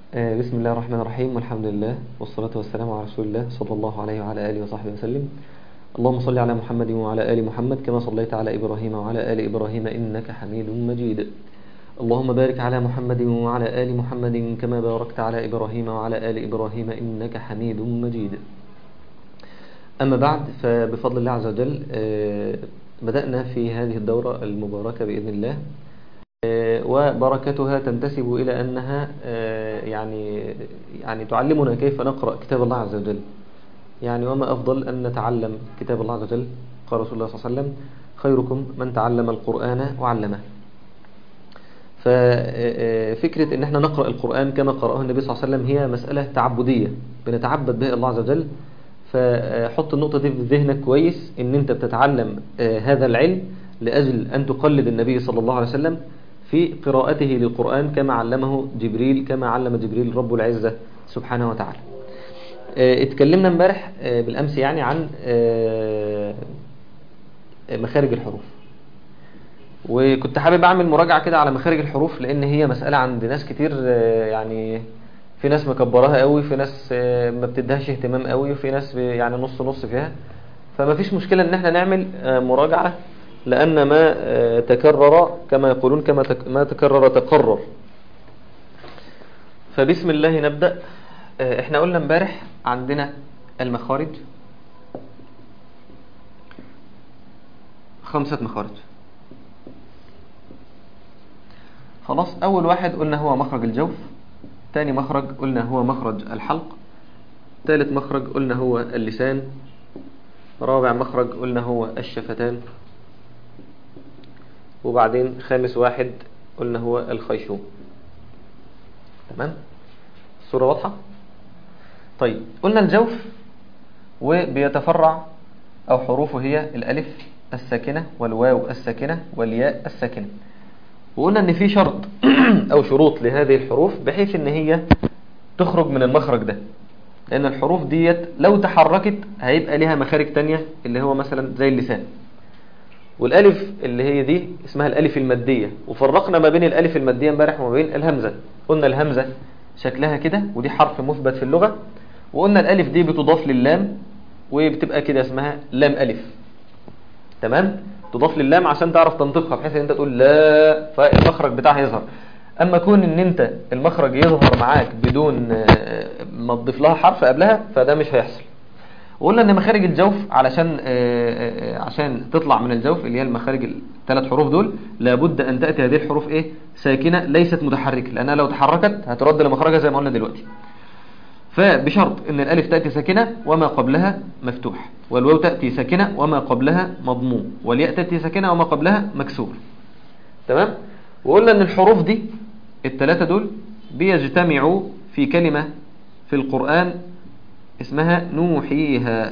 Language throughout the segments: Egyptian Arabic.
آه، بسم الله الرحمن الرحيم والحمد لله والصلاة والسلام على رسول الله صلى الله عليه وعلى آله وصحبه وسلم اللهم صل على محمد وعلى آل محمد كما صليت على إبراهيم وعلى آل إبراهيم إنك حميد مجيد اللهم بارك على محمد وعلى آل محمد كما باركت على إبراهيم وعلى آل إبراهيم إنك حميد مجيد أما بعد فبفضل الله عز وجل آه، بدأنا في هذه الدورة المباركة بإذن الله آه، وبركتها تنتسب إلى أنها آه، يعني يعني تعلمنا كيف نقرأ كتاب الله عز وجل يعني وما أفضل أن نتعلم كتاب الله عز وجل قال رسول الله صلى الله عليه وسلم خيركم من تعلم القرآن وعلمه ففكرة ان احنا نقرأ القرآن كما قرأه النبي صلى الله عليه وسلم هي مسألة تعبدية بنتعبد بها الله عز وجل فحط النقطة دي في ذهنك كويس ان انت بتتعلم آه، هذا العلم لأجل أن تقلد النبي صلى الله عليه وسلم في قراءته للقرآن كما علمه جبريل كما علم جبريل رب العزة سبحانه وتعالى آه، اتكلمنا امبارح آه، بالأمس يعني عن آه، مخارج الحروف وكنت حابب اعمل مراجعة كده على مخارج الحروف لان هي مسألة عند ناس كتير آه، يعني في ناس مكبراها قوي في ناس آه، ما بتديهاش اهتمام قوي وفي ناس يعني نص نص فيها فما فيش مشكلة ان احنا نعمل آه، مراجعة لان ما آه، تكرر كما يقولون كما تك- ما تكرر تقرر فبسم الله نبدأ آه، احنا قلنا امبارح عندنا المخارج خمسة مخارج خلاص أول واحد قلنا هو مخرج الجوف تاني مخرج قلنا هو مخرج الحلق ثالث مخرج قلنا هو اللسان رابع مخرج قلنا هو الشفتان وبعدين خامس واحد قلنا هو الخيشوم تمام الصورة واضحة طيب قلنا الجوف وبيتفرع أو حروفه هي الألف الساكنة والواو الساكنة والياء الساكنة وقلنا ان في شرط او شروط لهذه الحروف بحيث ان هي تخرج من المخرج ده لان الحروف ديت لو تحركت هيبقى ليها مخارج تانية اللي هو مثلا زي اللسان والالف اللي هي دي اسمها الالف المادية وفرقنا ما بين الالف المادية امبارح وما بين الهمزة قلنا الهمزة شكلها كده ودي حرف مثبت في اللغة وقلنا الالف دي بتضاف للام وبتبقى كده اسمها لام الف تمام تضاف للام عشان تعرف تنطقها بحيث ان انت تقول لا فالمخرج بتاعها يظهر اما كون ان انت المخرج يظهر معاك بدون آه، ما تضيف لها حرف قبلها فده مش هيحصل وقلنا ان مخارج الجوف علشان آه، آه، آه، عشان تطلع من الجوف اللي هي المخارج الثلاث حروف دول لابد ان تاتي هذه الحروف ايه ساكنه ليست متحركه لانها لو تحركت هترد لمخرجها زي ما قلنا دلوقتي فبشرط ان الالف تأتي ساكنة وما قبلها مفتوح والواو تأتي ساكنة وما قبلها مضموم والياء تأتي ساكنة وما قبلها مكسور تمام وقلنا ان الحروف دي الثلاثة دول بيجتمعوا في كلمة في القرآن اسمها نوحيها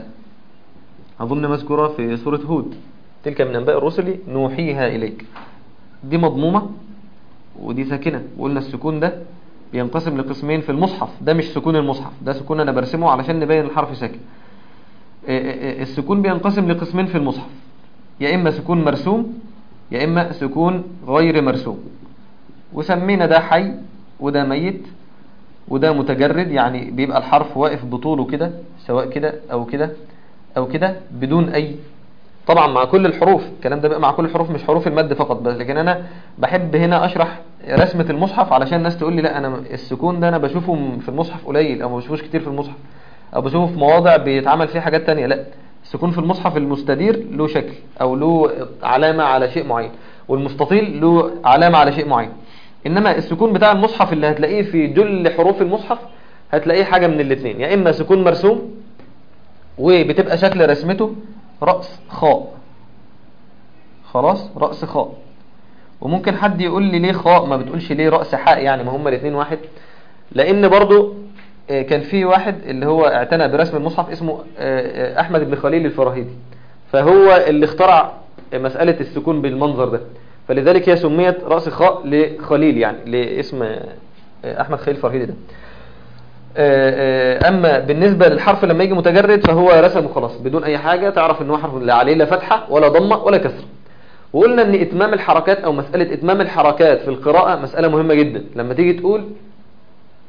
أظن مذكورة في سورة هود تلك من أنباء الرسل نوحيها إليك دي مضمومة ودي ساكنة وقلنا السكون ده بينقسم لقسمين في المصحف ده مش سكون المصحف ده سكون أنا برسمه علشان نبين الحرف ساكن آه، آه، آه، السكون بينقسم لقسمين في المصحف يا إما سكون مرسوم يا إما سكون غير مرسوم وسمينا ده حي وده ميت وده متجرد يعني بيبقى الحرف واقف بطوله كده سواء كده أو كده أو كده بدون أي طبعا مع كل الحروف الكلام ده بقى مع كل الحروف مش حروف المد فقط بس لكن انا بحب هنا اشرح رسمة المصحف علشان الناس تقول لي لا انا السكون ده انا بشوفه م- في المصحف قليل او ما بشوفوش كتير في المصحف او بشوفه في مواضع بيتعمل فيه حاجات تانية لا السكون في المصحف المستدير له شكل او له علامة على شيء معين والمستطيل له علامة على شيء معين انما السكون بتاع المصحف اللي هتلاقيه في جل حروف المصحف هتلاقيه حاجة من الاثنين يا اما سكون مرسوم وبتبقى شكل رسمته رأس خاء خلاص رأس خاء وممكن حد يقول لي ليه خاء ما بتقولش ليه رأس حاء يعني ما هما الاثنين واحد لان برضو آه، كان في واحد اللي هو اعتنى برسم المصحف اسمه آه، آه، احمد بن خليل الفراهيدي فهو اللي اخترع مسألة السكون بالمنظر ده فلذلك هي سميت رأس خاء لخليل يعني لاسم آه، احمد خليل الفراهيدي ده آه، آه، اما بالنسبة للحرف لما يجي متجرد فهو رسمه خلاص بدون اي حاجة تعرف ان هو حرف لا عليه لا فتحة ولا ضمة ولا كسر وقلنا ان اتمام الحركات او مسألة اتمام الحركات في القراءة مسألة مهمة جدا لما تيجي تقول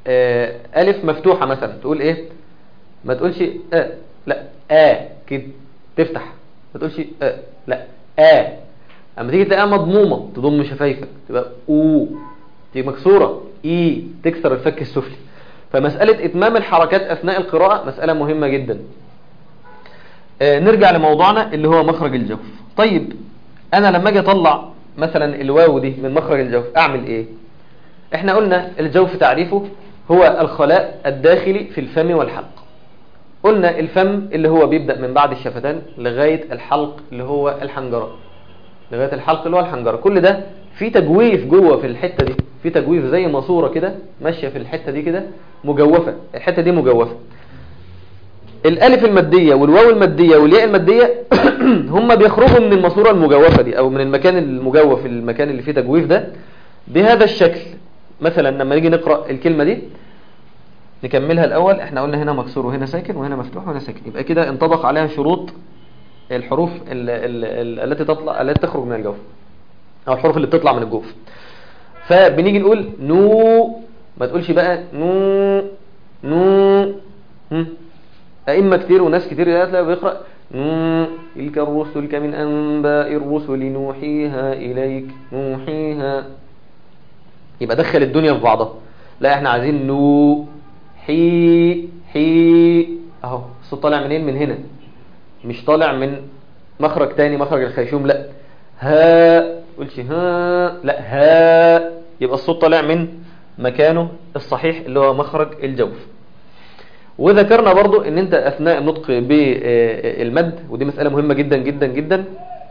آه الف مفتوحه مثلا تقول ايه ما تقولش ا لا ا كده تفتح ما تقولش ا لا ا اما تيجي تلاقيها مضمومه تضم شفايفك تبقى او تيجي مكسوره اي تكسر الفك السفلي فمساله اتمام الحركات اثناء القراءه مساله مهمه جدا آه نرجع لموضوعنا اللي هو مخرج الجوف طيب انا لما اجي اطلع مثلا الواو دي من مخرج الجوف اعمل ايه احنا قلنا الجوف تعريفه هو الخلاء الداخلي في الفم والحلق قلنا الفم اللي هو بيبدأ من بعد الشفتان لغاية الحلق اللي هو الحنجرة لغاية الحلق اللي هو الحنجرة كل ده في تجويف جوه في الحتة دي في تجويف زي ماسورة كده ماشية في الحتة دي كده مجوفة الحتة دي مجوفة الالف المادية والواو المادية والياء المادية هم بيخرجوا من الماسورة المجوفة دي او من المكان المجوف المكان اللي فيه تجويف ده بهذا الشكل مثلا لما نيجي نقرأ الكلمة دي نكملها الأول احنا قلنا هنا مكسور وهنا ساكن وهنا مفتوح وهنا ساكن يبقى كده انطبق عليها شروط الحروف ال ال ال التي تطلع التي تخرج من الجوف أو الحروف اللي بتطلع من الجوف فبنيجي نقول نو ما تقولش بقى نو نو هم. أئمة كتير وناس كتير تلاقي بيقرأ نو تلك الرسل كمن أنباء الرسل نوحيها إليك نوحيها يبقى دخل الدنيا في بعضها لا احنا عايزين نو حي حي اهو الصوت طالع منين من هنا مش طالع من مخرج تاني مخرج الخيشوم لا ها قلش ها لا ها يبقى الصوت طالع من مكانه الصحيح اللي هو مخرج الجوف وذكرنا برضو ان انت اثناء النطق بالمد ودي مسألة مهمة جدا جدا جدا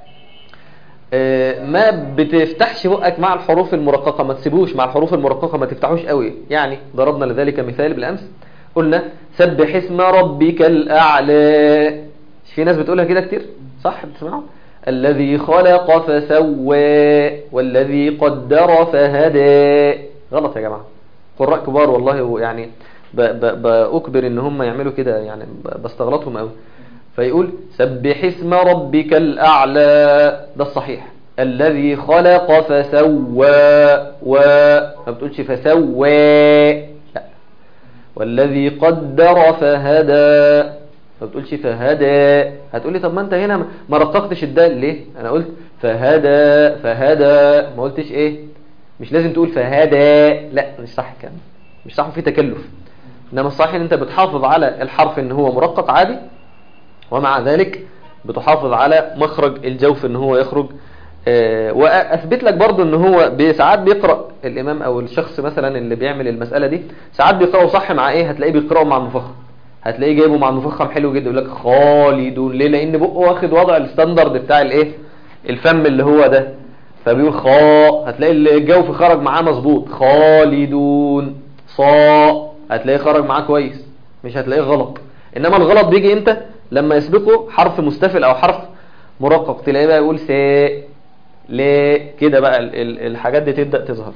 ما بتفتحش بقك مع الحروف المرققة ما تسيبوش مع الحروف المرققة ما تفتحوش قوي يعني ضربنا لذلك مثال بالأمس قلنا سبح اسم ربك الأعلى في ناس بتقولها كده كتير صح بتسمعوا الذي خلق فسوى والذي قدر فهدى غلط يا جماعة قراء كبار والله يعني بأكبر ان هم يعملوا كده يعني بستغلطهم قوي فيقول سبح اسم ربك الأعلى ده الصحيح الذي خلق فسوى و ما بتقولش فسوى لا والذي قدر فهدى ما بتقولش فهدى هتقولي طب ما انت هنا ما رققتش الدال ليه انا قلت فهدى فهدى ما قلتش ايه مش لازم تقول فهدى لا مش صح الكلام مش صح في تكلف انما الصحيح ان انت بتحافظ على الحرف ان هو مرقق عادي ومع ذلك بتحافظ على مخرج الجوف ان هو يخرج آه واثبت لك برضو ان هو ساعات بيقرأ الامام او الشخص مثلا اللي بيعمل المسألة دي ساعات بيقرأه صح مع ايه هتلاقيه بيقرأه مع المفخم هتلاقيه جايبه مع المفخم حلو جدا يقول لك خالدون ليه لان بقه واخد وضع الستاندرد بتاع الايه الفم اللي هو ده فبيقول خاء هتلاقي الجوف خرج معاه مظبوط خالدون صاء هتلاقيه خرج معاه كويس مش هتلاقيه غلط انما الغلط بيجي امتى لما يسبقه حرف مستفل او حرف مرقق تلاقيه بقى يقول ساء ليه كده بقى الحاجات دي تبدأ تظهر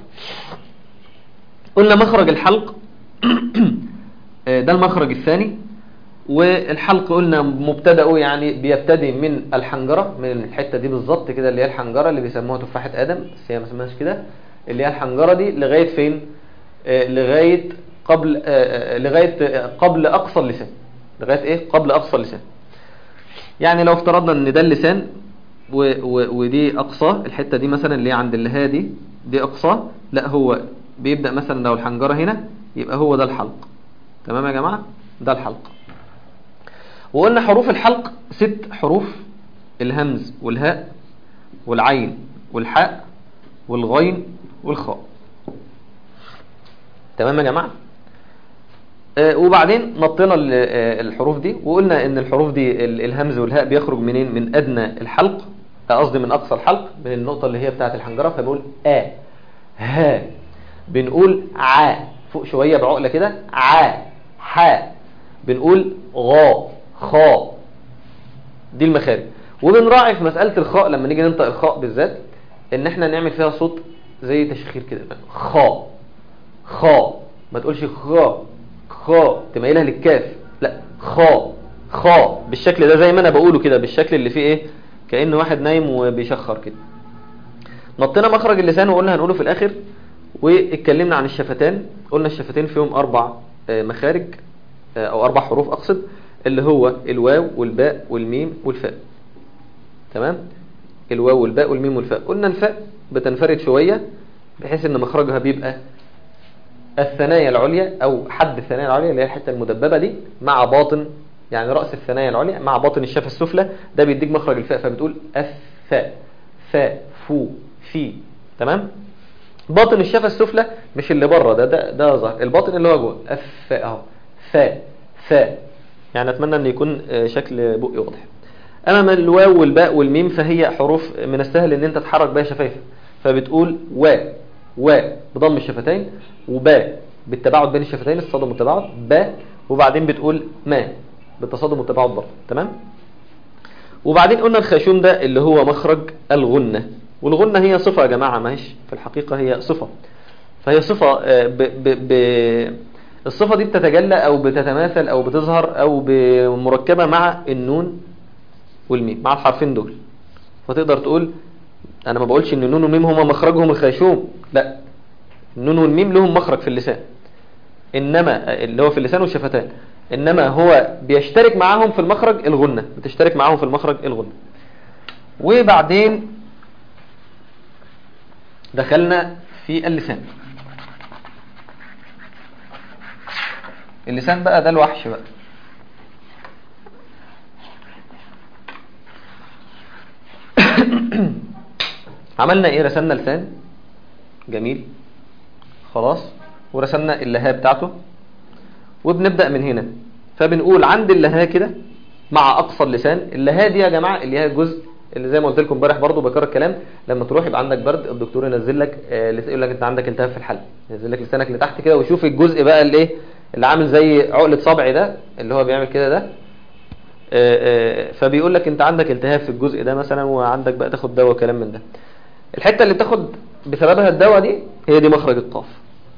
قلنا مخرج الحلق ده المخرج الثاني والحلق قلنا مبتدأه يعني بيبتدي من الحنجرة من الحتة دي بالظبط كده اللي هي الحنجرة اللي بيسموها تفاحة آدم بس هي ما اسمهاش كده اللي هي الحنجرة دي لغاية فين آه لغاية قبل آه لغاية قبل أقصى اللسان لغاية ايه قبل أقصى اللسان يعني لو افترضنا ان ده اللسان و و ودي أقصى الحتة دي مثلا اللي هي عند اللي دي دي أقصى لا هو بيبدأ مثلا لو الحنجرة هنا يبقى هو ده الحلق تمام يا جماعة ده الحلق وقلنا حروف الحلق ست حروف الهمز والهاء والعين والحاء والغين والخاء تمام يا جماعة آه وبعدين نطينا الحروف دي وقلنا ان الحروف دي الهمز والهاء بيخرج منين من ادنى الحلق قصدي من اقصى الحلق من النقطة اللي هي بتاعت الحنجرة فبنقول ا ها بنقول ع فوق شوية بعقلة كده ع ح بنقول غا خاء دي المخارج وبنراعي في مسألة الخاء لما نيجي ننطق الخاء بالذات ان احنا نعمل فيها صوت زي تشخير كده خاء خاء ما تقولش خاء خاء تميلها للكاف لا خاء خاء بالشكل ده زي ما انا بقوله كده بالشكل اللي فيه ايه كأن واحد نايم وبيشخر كده نطينا مخرج اللسان وقلنا هنقوله في الاخر واتكلمنا عن الشفتان قلنا الشفتين فيهم اربع آه، مخارج آه، او اربع حروف اقصد اللي هو الواو والباء والميم والفاء تمام الواو والباء والميم والفاء قلنا الفاء بتنفرد شوية بحيث ان مخرجها بيبقى الثنايا العليا او حد الثنايا العليا اللي هي الحته المدببه دي مع باطن يعني راس الثنايا العليا مع باطن الشفه السفلى ده بيديك مخرج الفاء فبتقول الفاء فاء فو في تمام باطن الشفه السفلى مش اللي بره ده ده ده ظهر الباطن اللي هو جوه الفاء اهو فاء فاء يعني اتمنى ان يكون آه، شكل بقي واضح اما الواو والباء والميم فهي حروف من السهل ان انت تحرك بها شفايفك فبتقول و و بضم الشفتين وباء بالتباعد بين الشفتين التصادم والتباعد باء وبعدين بتقول ما بالتصادم والتباعد برضه تمام وبعدين قلنا الخاشوم ده اللي هو مخرج الغنة والغنة هي صفة يا جماعة ماهيش في الحقيقة هي صفة فهي صفة آه، ب ب ب الصفة دي بتتجلى أو بتتماثل أو بتظهر أو مركبة مع النون والميم مع الحرفين دول فتقدر تقول أنا ما بقولش إن النون والميم هما مخرجهم الخيشوم لا النون والميم لهم مخرج في اللسان إنما اللي هو في اللسان والشفتان إنما هو بيشترك معاهم في المخرج الغنة بتشترك معاهم في المخرج الغنة وبعدين دخلنا في اللسان اللسان بقى ده الوحش بقى عملنا ايه رسمنا لسان جميل خلاص ورسمنا اللهاه بتاعته وبنبدأ من هنا فبنقول عند اللهاه كده مع اقصى اللسان اللهاه دي يا جماعه اللي هي الجزء اللي زي ما قلت لكم امبارح برضه بكرر الكلام لما تروح يبقى عندك برد الدكتور ينزل لك آه، يقول لك انت عندك التهاب في الحلق ينزل لك لسانك لتحت كده ويشوف الجزء بقى اللي ايه اللي عامل زي عقله صبعي ده اللي هو بيعمل كده ده آه، آه، فبيقول لك انت عندك التهاب في الجزء ده مثلا وعندك بقى تاخد دواء وكلام من ده الحته اللي بتاخد بسببها الدواء دي هي دي مخرج القاف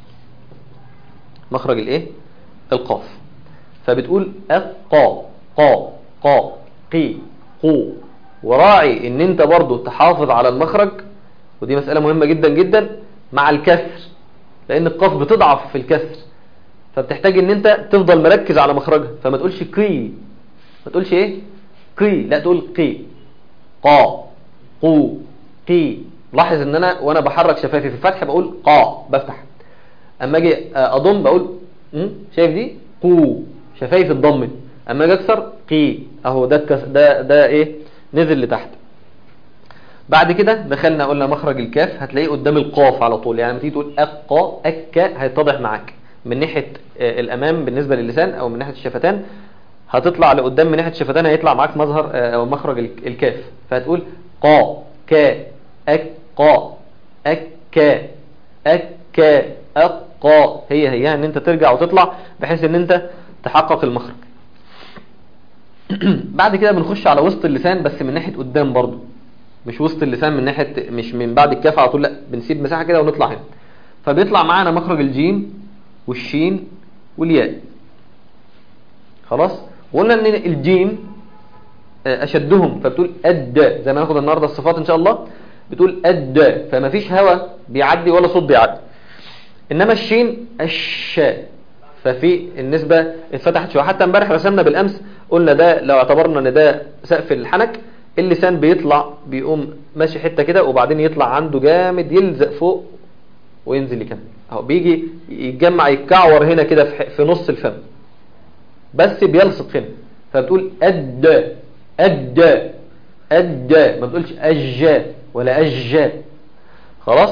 مخرج الايه القاف فبتقول القا قا قا قي قو وراعي ان انت برضو تحافظ على المخرج ودي مسألة مهمة جدا جدا مع الكسر لان القاف بتضعف في الكسر فبتحتاج ان انت تفضل مركز على مخرجها فما تقولش قي ما تقولش ايه قي لا تقول قي قا قو قي لاحظ ان انا وانا بحرك شفايفي في الفتح بقول قا بفتح اما اجي اضم بقول م? شايف دي قو شفايفي اتضمت اما اجي اكسر قي اهو ده الكس ده ده ايه نزل لتحت بعد كده دخلنا قلنا مخرج الكاف هتلاقيه قدام القاف على طول يعني لما تيجي تقول اقا اكا هيتضح معاك من ناحيه آه، الامام بالنسبه للسان او من ناحيه الشفتان هتطلع لقدام من ناحيه الشفتان هيطلع معاك مظهر آه، او مخرج ال- الكاف فهتقول قا كا اكا اكا اكا اقا هي هي ان انت ترجع وتطلع بحيث ان انت تحقق المخرج بعد كده بنخش على وسط اللسان بس من ناحيه قدام برضو مش وسط اللسان من ناحيه مش من بعد الكاف على طول لا بنسيب مساحه كده ونطلع هنا فبيطلع معانا مخرج الجيم والشين والياء خلاص وقلنا ان الجيم آه، اشدهم فبتقول اد زي ما ناخد النهارده الصفات ان شاء الله بتقول اد فما فيش هواء بيعدي ولا صوت بيعدي انما الشين الش ففي النسبة اتفتحت شوية حتى امبارح رسمنا بالامس قلنا ده لو اعتبرنا ان ده سقف الحنك اللسان بيطلع بيقوم ماشي حتة كده وبعدين يطلع عنده جامد يلزق فوق وينزل يكمل اهو بيجي يتجمع يتكعور هنا كده في ح- في نص الفم بس بيلصق هنا فبتقول أد أد أد ما بتقولش أج ولا أج خلاص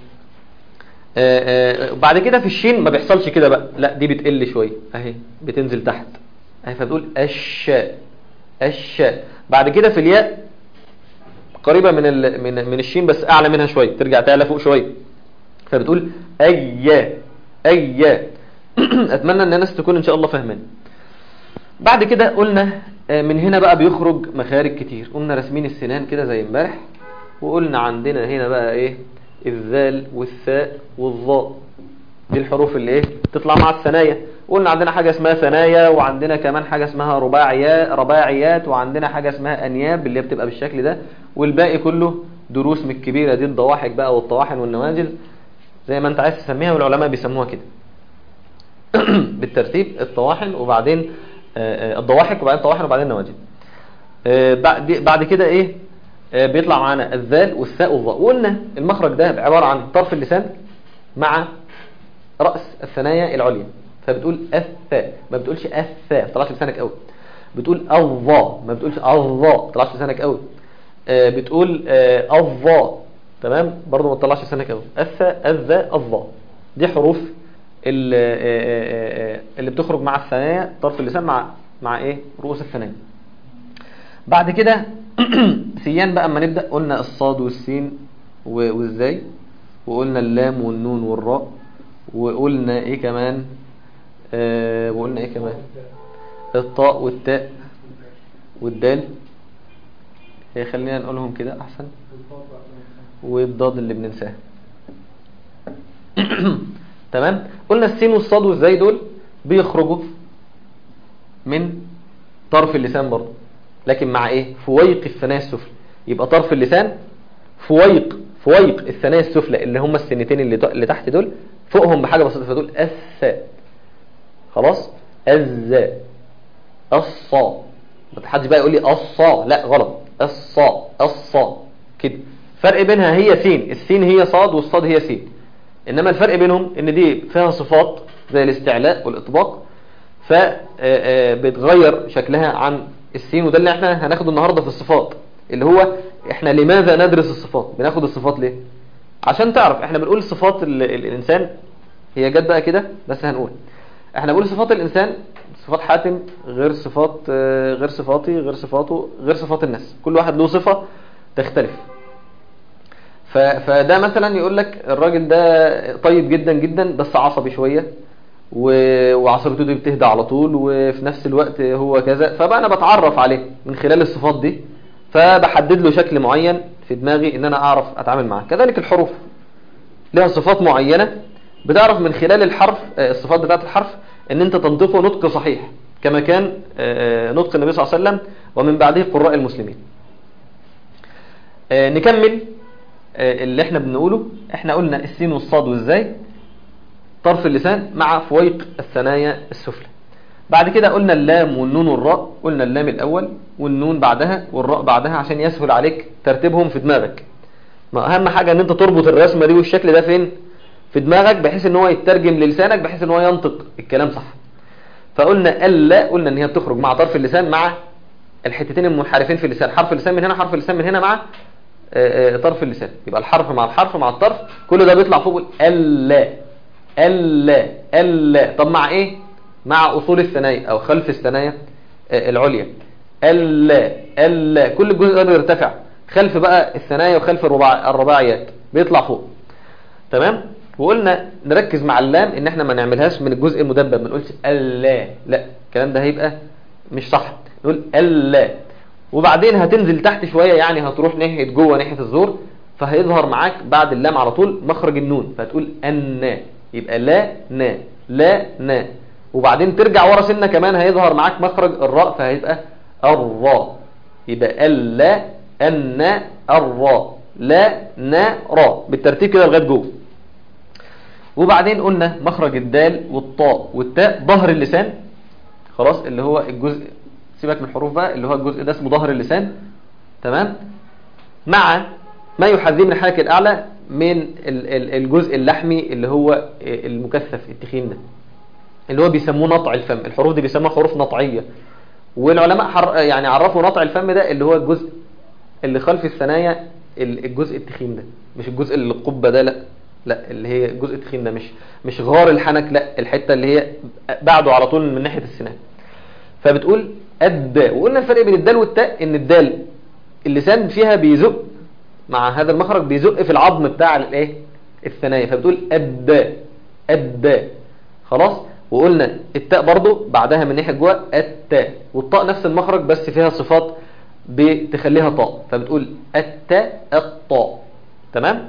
آه، آه، بعد كده في الشين ما بيحصلش كده بقى لا دي بتقل شويه اهي بتنزل تحت اهي فبتقول الشاء الشاء بعد كده في الياء قريبه من ال... من من الشين بس اعلى منها شويه ترجع تعلى فوق شويه فبتقول ايا ايا اتمنى ان الناس تكون ان شاء الله فاهماني بعد كده قلنا آه، من هنا بقى بيخرج مخارج كتير قلنا راسمين السنان كده زي امبارح وقلنا عندنا هنا بقى ايه الذال والثاء والظاء دي الحروف اللي ايه تطلع مع الثنايا قلنا عندنا حاجة اسمها ثنايا وعندنا كمان حاجة اسمها رباعيات رباعيات وعندنا حاجة اسمها انياب اللي هي بتبقى بالشكل ده والباقي كله دروس من الكبيرة دي الضواحك بقى والطواحن والنواجذ زي ما انت عايز تسميها والعلماء بيسموها كده بالترتيب الطواحن وبعدين آه، آه، الضواحك وبعدين طواحن وبعدين نواجد آه، بعد بعد كده ايه آه، بيطلع معانا الذال والثاء والظاء وقلنا المخرج ده عبارة عن طرف اللسان مع رأس الثنايا العليا فبتقول الثاء ما بتقولش الثاء طلعش لسانك قوي بتقول الظاء ما بتقولش الظاء طلعش لسانك قوي آه، بتقول آه، الظاء تمام برضه ما تطلعش لسانك قوي الثاء الذاء الظاء دي حروف ال- آه، آه، آه، اللي بتخرج مع الثنايا طرف اللسان مع مع ايه رؤوس الثنايا بعد كده سيان بقى اما نبدا قلنا الصاد والسين و- والزاي وقلنا اللام والنون والراء وقلنا ايه كمان آه وقلنا ايه كمان الطاء والتاء والدال إيه خلينا نقولهم كده احسن والضاد اللي بننساه تمام قلنا السين والصاد والزاي دول بيخرجوا من طرف اللسان برضه لكن مع ايه فويق الثنايا السفلى يبقى طرف اللسان فويق فويق الثنايا السفلى اللي هم السنتين اللي اللي تحت دول فوقهم بحاجه بسيطه فدول الثاء خلاص الزاء الصاء ما حدش بقى يقول لي الصاء لا غلط الصاء الصاء كده فرق بينها هي سين السين هي صاد والصاد هي سين انما الفرق بينهم ان دي فيها صفات زي الاستعلاء والاطباق فبتغير شكلها عن السين وده اللي احنا هناخده النهارده في الصفات اللي هو احنا لماذا ندرس الصفات بناخد الصفات ليه عشان تعرف احنا بنقول صفات ال- ال- الانسان هي جت بقى كده بس هنقول احنا بنقول صفات الانسان صفات حاتم غير صفات آه، غير صفاتي غير صفاته غير صفات الناس كل واحد له صفة تختلف ف- فده مثلا يقول لك الراجل ده طيب جدا جدا بس عصبي شوية و- وعصبيته دي بتهدى على طول وفي نفس الوقت هو كذا فبقى انا بتعرف عليه من خلال الصفات دي فبحدد له شكل معين في دماغي ان انا اعرف اتعامل معاه كذلك الحروف لها صفات معينة بتعرف من خلال الحرف آه، الصفات بتاعت الحرف ان انت تنطقه نطق صحيح كما كان آه، نطق النبي صلى الله عليه وسلم ومن بعده قراء المسلمين آه، نكمل آه، اللي احنا بنقوله احنا قلنا السين والصاد والزاي طرف اللسان مع فويق الثنايا السفلى بعد كده قلنا اللام والنون والراء قلنا اللام الأول والنون بعدها والراء بعدها عشان يسهل عليك ترتيبهم في دماغك ما أهم حاجة ان انت تربط الرسمة دي والشكل ده فين في دماغك بحيث ان هو يترجم للسانك بحيث ان هو ينطق الكلام صح فقلنا ألا قلنا ان هي بتخرج مع طرف اللسان مع الحتتين المنحرفين في اللسان حرف اللسان من هنا حرف اللسان من هنا مع آه، آه، طرف اللسان يبقى الحرف مع الحرف مع الطرف كل ده بيطلع فوق ألا ألا ألا طب مع ايه مع اصول الثنايا او خلف الثنايا آه، العليا ألا ألا كل جزء ده بيرتفع خلف بقى الثنايا وخلف الرباع الرباعيات بيطلع فوق تمام وقلنا نركز مع اللام ان احنا ما نعملهاش من الجزء المدبب ما نقولش ألا لا الكلام ده هيبقى مش صح نقول ألا وبعدين هتنزل تحت شوية يعني هتروح ناحية جوه ناحية الزور فهيظهر معاك بعد اللام على طول مخرج النون فتقول أن يبقى لا نا لا نا وبعدين ترجع ورا سنة كمان هيظهر معاك مخرج الراء فهيبقى الراء يبقى ألا أن الراء لا نا را بالترتيب كده لغاية جوه وبعدين قلنا مخرج الدال والطاء والتاء ظهر اللسان خلاص اللي هو الجزء سيبك من الحروف بقى اللي هو الجزء ده اسمه ظهر اللسان تمام مع ما يحذيه من الحنك الأعلى من ال- ال- الجزء اللحمي اللي هو المكثف التخين ده اللي هو بيسموه نطع الفم الحروف دي بيسموها حروف نطعية والعلماء حر يعني عرفوا نطع الفم ده اللي هو الجزء اللي خلف الثنايا ال- الجزء التخين ده مش الجزء اللي القبة ده لا لا اللي هي الجزء التخين ده مش مش غار الحنك لا الحتة اللي هي بعده على طول من ناحية السنان فبتقول الداء وقلنا الفرق بين الدال والتاء ان الدال اللسان فيها بيزق مع هذا المخرج بيزق في العظم بتاع الايه الثنايا فبتقول الداء الداء خلاص وقلنا التاء برضو بعدها من ناحيه جوه التاء والطاء نفس المخرج بس فيها صفات بتخليها طاء فبتقول التاء الطاء تمام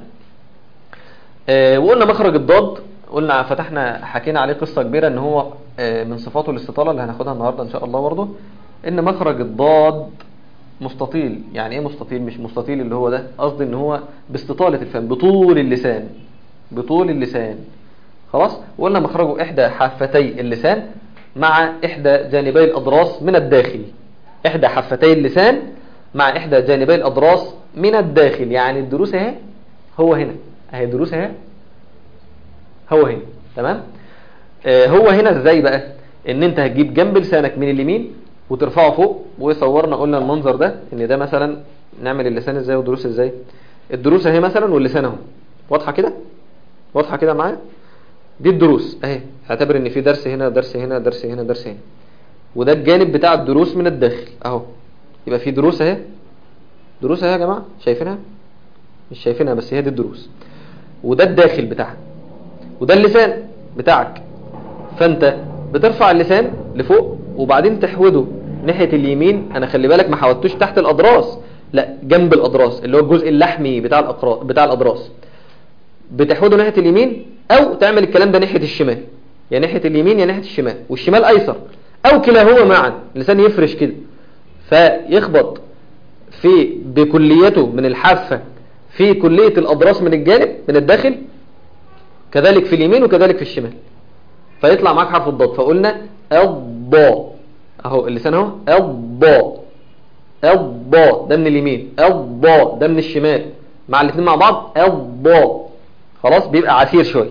آه وقلنا مخرج الضاد قلنا فتحنا حكينا عليه قصة كبيرة ان هو آه من صفاته الاستطالة اللي هناخدها النهاردة ان شاء الله برضه ان مخرج الضاد مستطيل يعني ايه مستطيل مش مستطيل اللي هو ده قصدي ان هو باستطالة الفم بطول اللسان بطول اللسان خلاص وقلنا مخرجه إحدى حافتي اللسان مع إحدى جانبي الأضراس من الداخل إحدى حافتي اللسان مع إحدى جانبي الأضراس من الداخل يعني الدروس اهي هو هنا اهي الدروس اهي هو هنا تمام آه هو هنا ازاي بقى ان انت هتجيب جنب لسانك من اليمين وترفعه فوق وصورنا قلنا المنظر ده ان ده مثلا نعمل اللسان ازاي والدروس ازاي الدروس اهي مثلا واللسان اهو واضحه كده واضحه كده معايا دي الدروس اهي اعتبر ان في درس هنا درس هنا درس هنا درس هنا وده الجانب بتاع الدروس من الداخل اهو يبقى في دروس اهي دروس اهي يا جماعه شايفينها مش شايفينها بس هي دي الدروس وده الداخل بتاعها وده اللسان بتاعك فانت بترفع اللسان لفوق وبعدين تحوده ناحيه اليمين انا خلي بالك ما حودتوش تحت الاضراس لا جنب الاضراس اللي هو الجزء اللحمي بتاع الأقرا... بتاع الاضراس بتحوده ناحيه اليمين او تعمل الكلام ده ناحيه الشمال يا ناحيه اليمين يا ناحيه الشمال والشمال ايسر او كلاهما معا اللسان يفرش كده فيخبط في بكليته من الحافة في كلية الأضراس من الجانب من الداخل كذلك في اليمين وكذلك في الشمال فيطلع معاك حرف الضاد فقلنا الضاء اهو اللسان اهو الضاء الضاء ده من اليمين الضاء ده من الشمال مع الاثنين مع بعض الضاء خلاص بيبقى عسير شويه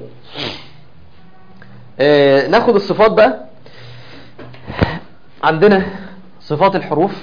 آه ناخد الصفات بقى عندنا صفات الحروف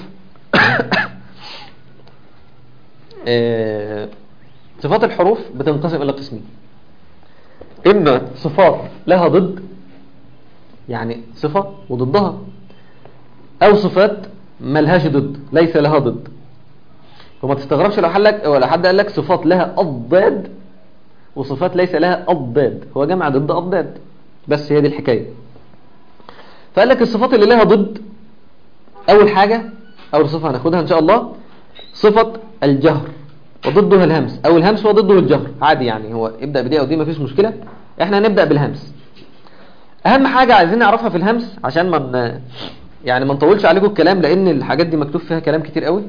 آه صفات الحروف بتنقسم الى قسمين اما صفات لها ضد يعني صفة وضدها او صفات ملهاش ضد ليس لها ضد وما تستغربش لو حلك ولا حد قال لك صفات لها اضداد وصفات ليس لها اضداد هو جمع ضد اضداد بس هي دي الحكايه فقال لك الصفات اللي لها ضد اول حاجه اول صفه هناخدها ان شاء الله صفه الجهر وضدها الهمس او الهمس وضده الجهر عادي يعني هو ابدا بدي او دي مفيش مشكله احنا هنبدا بالهمس اهم حاجه عايزين نعرفها في الهمس عشان ما يعني ما نطولش عليكم الكلام لان الحاجات دي مكتوب فيها كلام كتير قوي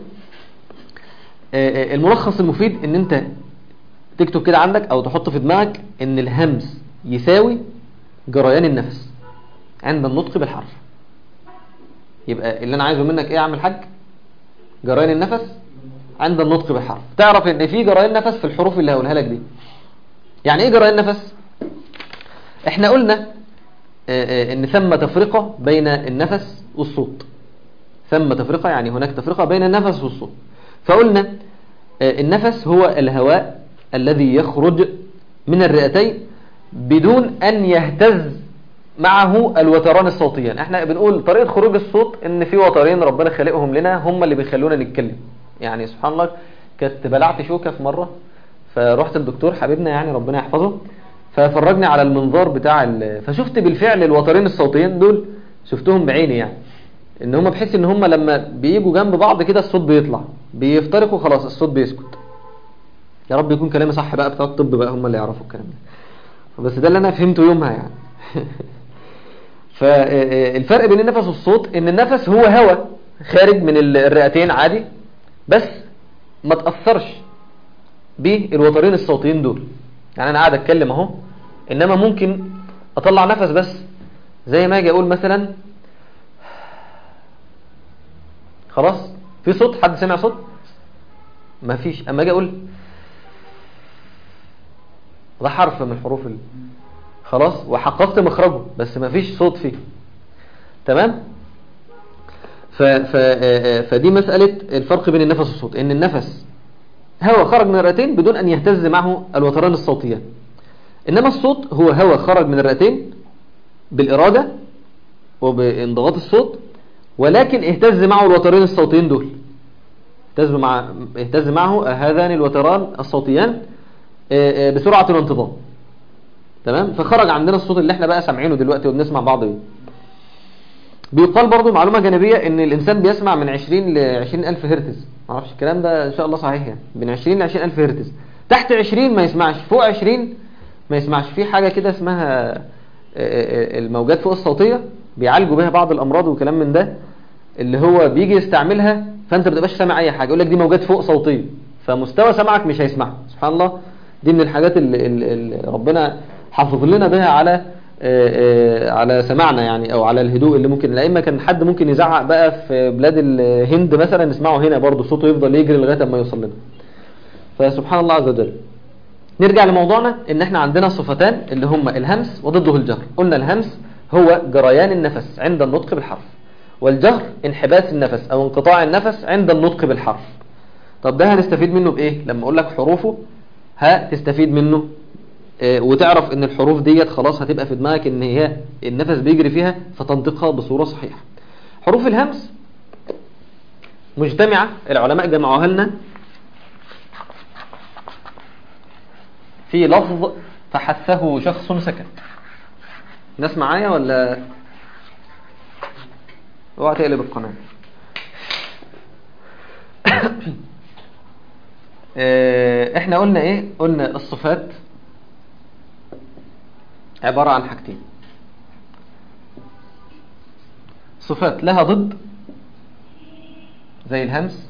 الملخص المفيد ان انت تكتب كده عندك او تحط في دماغك ان الهمس يساوي جريان النفس عند النطق بالحرف يبقى اللي انا عايزه منك ايه يا عم الحاج جريان النفس عند النطق بالحرف تعرف ان في جريان نفس في الحروف اللي هقولها لك دي يعني ايه جريان نفس احنا قلنا ان ثم تفرقة بين النفس والصوت ثم تفرقة يعني هناك تفرقة بين النفس والصوت فقلنا النفس هو الهواء الذي يخرج من الرئتين بدون ان يهتز معه الوتران الصوتيان احنا بنقول طريقة خروج الصوت ان في وترين ربنا خلقهم لنا هم اللي بيخلونا نتكلم يعني سبحان الله كنت بلعت شوكة في مرة فرحت الدكتور حبيبنا يعني ربنا يحفظه ففرجني على المنظار بتاع ال... فشفت بالفعل الوترين الصوتيين دول شفتهم بعيني يعني ان هم بحس ان هم لما بيجوا جنب بعض كده الصوت بيطلع بيفترقوا خلاص الصوت بيسكت يا رب يكون كلامي صح بقى بتاع الطب بقى هم اللي يعرفوا الكلام ده بس ده اللي انا فهمته يومها يعني فالفرق بين النفس والصوت ان النفس هو هواء خارج من الرئتين عادي بس ما تأثرش بالوترين الصوتيين دول يعني انا قاعد اتكلم اهو انما ممكن اطلع نفس بس زي ما اجي اقول مثلا خلاص في صوت حد سمع صوت ما فيش اما اجي اقول ده حرف من الحروف ال... خلاص وحققت مخرجه بس ما فيش صوت فيه تمام ف... ف... فدي مسألة الفرق بين النفس والصوت ان النفس هواء خرج من الرئتين بدون أن يهتز معه الوتران الصوتيان إنما الصوت هو هواء خرج من الرئتين بالإرادة وبانضغاط الصوت ولكن اهتز معه الوترين الصوتيين دول اهتز, مع... اهتز معه هذان الوتران الصوتيان بسرعة وانتظام تمام فخرج عندنا الصوت اللي احنا بقى سامعينه دلوقتي وبنسمع بعض بيه بيقال برضو معلومة جانبية ان الانسان بيسمع من 20 ل 20 الف هرتز معرفش الكلام ده ان شاء الله صحيح يعني من 20 ل 20 الف هرتز تحت 20 ما يسمعش فوق 20 ما يسمعش في حاجة كده اسمها الموجات فوق الصوتية بيعالجوا بها بعض الامراض وكلام من ده اللي هو بيجي يستعملها فانت ما بتبقاش سامع اي حاجة يقول لك دي موجات فوق صوتية فمستوى سمعك مش هيسمعها سبحان الله دي من الحاجات اللي, اللي ربنا حافظ لنا بها على آه، آه، على سماعنا يعني او على الهدوء اللي ممكن الائمه كان حد ممكن يزعق بقى في بلاد الهند مثلا نسمعه هنا برضه صوته يفضل يجري لغايه ما يوصل لنا فسبحان الله عز وجل نرجع لموضوعنا ان احنا عندنا صفتان اللي هما الهمس وضده الجهر قلنا الهمس هو جريان النفس عند النطق بالحرف والجهر انحباس النفس او انقطاع النفس عند النطق بالحرف طب ده هنستفيد منه بايه لما اقول لك حروفه هتستفيد منه آه، وتعرف ان الحروف ديت خلاص هتبقى في دماغك ان هي النفس بيجري فيها فتنطقها بصورة صحيحة حروف الهمس مجتمعة العلماء جمعوها لنا في لفظ فحثه شخص سكت ناس معايا ولا اوعى تقلب القناة آه، احنا قلنا ايه قلنا الصفات عبارة عن حاجتين صفات لها ضد زي الهمس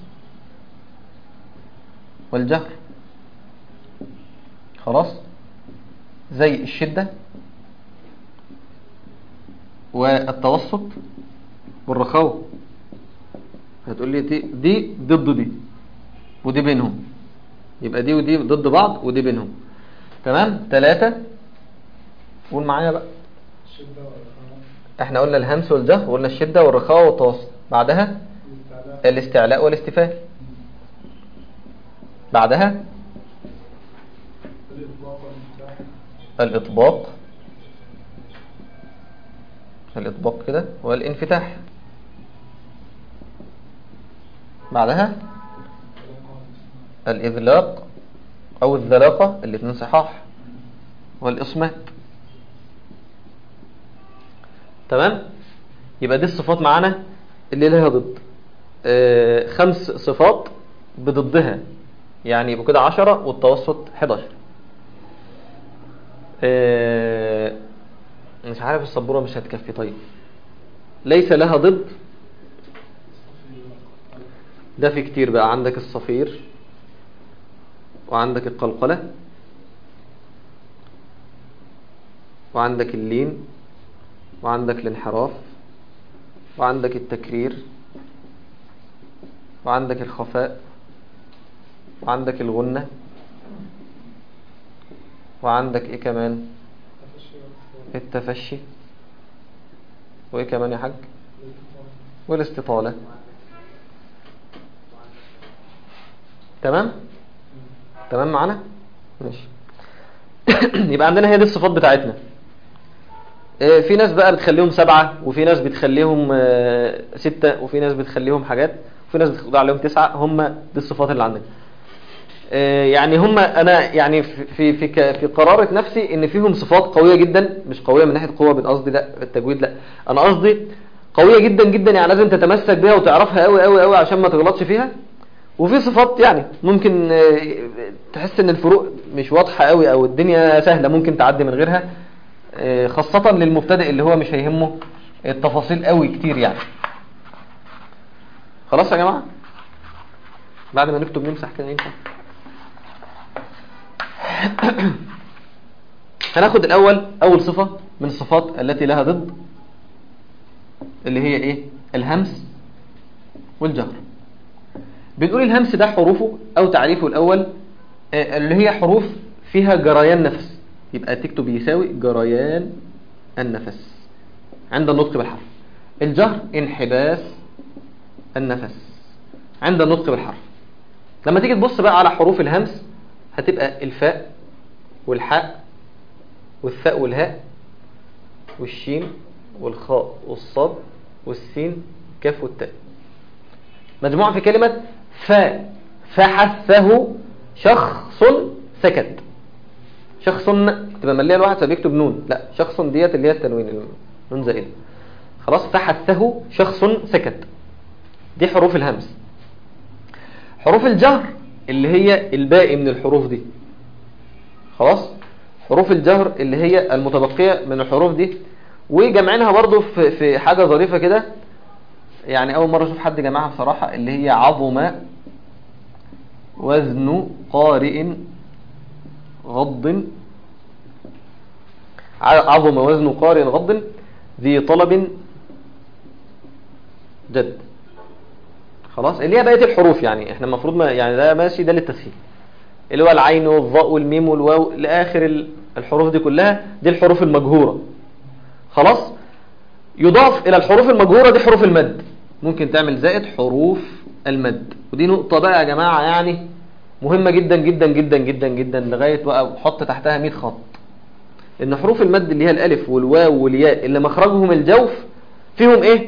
والجهر خلاص زي الشدة والتوسط والرخاوة هتقول لي دي, دي ضد دي ودي بينهم يبقى دي ودي ضد بعض ودي بينهم تمام ثلاثة قول معايا بقى الشدة والرخاوة احنا قلنا الهمس والجهر وقلنا الشدة والرخاوة والتوسط بعدها الاستعلاء الاستعلاء والاستفال بعدها الإطلاق والانفتاح الإطباق الإطباق كده والانفتاح بعدها الإذلاق أو الذلاقة الاثنين صحاح والإصمات تمام يبقى دي الصفات معانا اللي لها ضد آه خمس صفات بضدها يعني يبقوا كده عشرة والتوسط 11 آه مش عارف السبورة مش هتكفي طيب ليس لها ضد ده في كتير بقى عندك الصفير وعندك القلقلة وعندك اللين وعندك الانحراف وعندك التكرير وعندك الخفاء وعندك الغنة وعندك ايه كمان التفشي والاستطاعة التفشي وايه كمان يا حاج والاتصال. والاستطالة تمام تمام معانا ماشي يبقى عندنا هي دي الصفات بتاعتنا آه، في ناس بقى بتخليهم سبعة وفي ناس بتخليهم آه، ستة وفي ناس بتخليهم حاجات وفي ناس بتخضع عليهم تسعة هم دي الصفات اللي عندنا آه، يعني هم انا يعني في في في, ك- في قرارة نفسي ان فيهم صفات قوية جدا مش قوية من ناحية قوة بالقصد لا التجويد لا انا قصدي قوية جدا جدا يعني لازم تتمسك بيها وتعرفها قوي قوي قوي عشان ما تغلطش فيها وفي صفات يعني ممكن آه، تحس ان الفروق مش واضحة قوي او الدنيا سهلة ممكن تعدي من غيرها آه، خاصة للمبتدئ اللي هو مش هيهمه التفاصيل قوي كتير يعني خلاص يا جماعة بعد ما نكتب نمسح كده ينفع هناخد الأول أول صفة من الصفات التي لها ضد اللي هي إيه الهمس والجهر بنقول الهمس ده حروفه أو تعريفه الأول آه، اللي هي حروف فيها جريان نفس يبقى تكتب يساوي جريان النفس عند النطق بالحرف الجهر انحباس النفس عند النطق بالحرف لما تيجي تبص بقى على حروف الهمس هتبقى الفاء والحاء والثاء والهاء والشين والخاء والصاد والسين والكاف والتاء مجموعة في كلمة فاء فحثه شخص سكت شخص تبقى مليها الواحد فبيكتب نون لا شخص ديت اللي هي التنوين نون زائدة خلاص فحثه شخص سكت دي حروف الهمس حروف الجهر اللي هي الباقي من الحروف دي خلاص حروف الجهر اللي هي المتبقية من الحروف دي وجمعينها برضو في, في حاجة ظريفة كده يعني أول مرة أشوف حد جمعها بصراحة اللي هي عظم وزن قارئ غض ع- عظم وزن قارئ غض ذي طلب جد خلاص اللي هي بقيه الحروف يعني احنا المفروض ما يعني ده ماشي ده للتسهيل اللي هو العين والظاء والميم والواو لاخر ال- الحروف دي كلها دي الحروف المجهوره خلاص يضاف الى الحروف المجهوره دي حروف المد ممكن تعمل زائد حروف المد ودي نقطه بقى يا جماعه يعني مهمه جدا جدا جدا جدا جدا لغايه بقى حط تحتها 100 خط ان حروف المد اللي هي الالف والواو والياء اللي مخرجهم الجوف فيهم ايه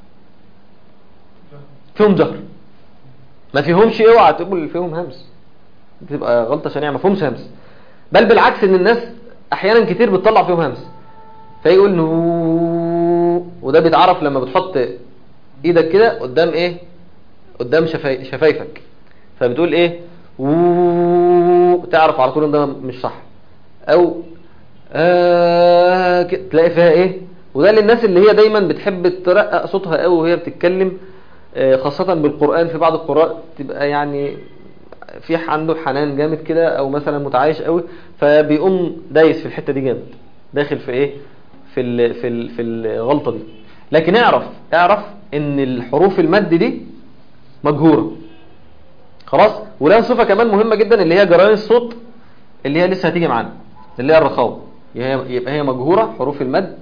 فيهم جهر ما فيهمش اوعى تقول فيهم همس بتبقى غلطه شنيعه ما فيهمش همس بل بالعكس ان الناس احيانا كتير بتطلع فيهم همس فيقول نو وده بيتعرف لما بتحط ايدك كده قدام ايه قدام شفاي... شفايفك فبتقول ايه و تعرف على طول ان ده مش صح او آه كده تلاقي فيها ايه وده للناس اللي هي دايما بتحب ترقق صوتها قوي وهي بتتكلم آه، خاصة بالقرآن في بعض القراء تبقى يعني في عنده حنان جامد كده او مثلا متعايش قوي فبيقوم دايس في الحتة دي جامد داخل في ايه في ال في ال في الغلطة دي لكن اعرف اعرف ان الحروف المد دي مجهورة خلاص ولها صفة كمان مهمة جدا اللي هي جرائم الصوت اللي هي لسه هتيجي معانا اللي هي الرخاوة يبقى يبقى هي مجهورة حروف المد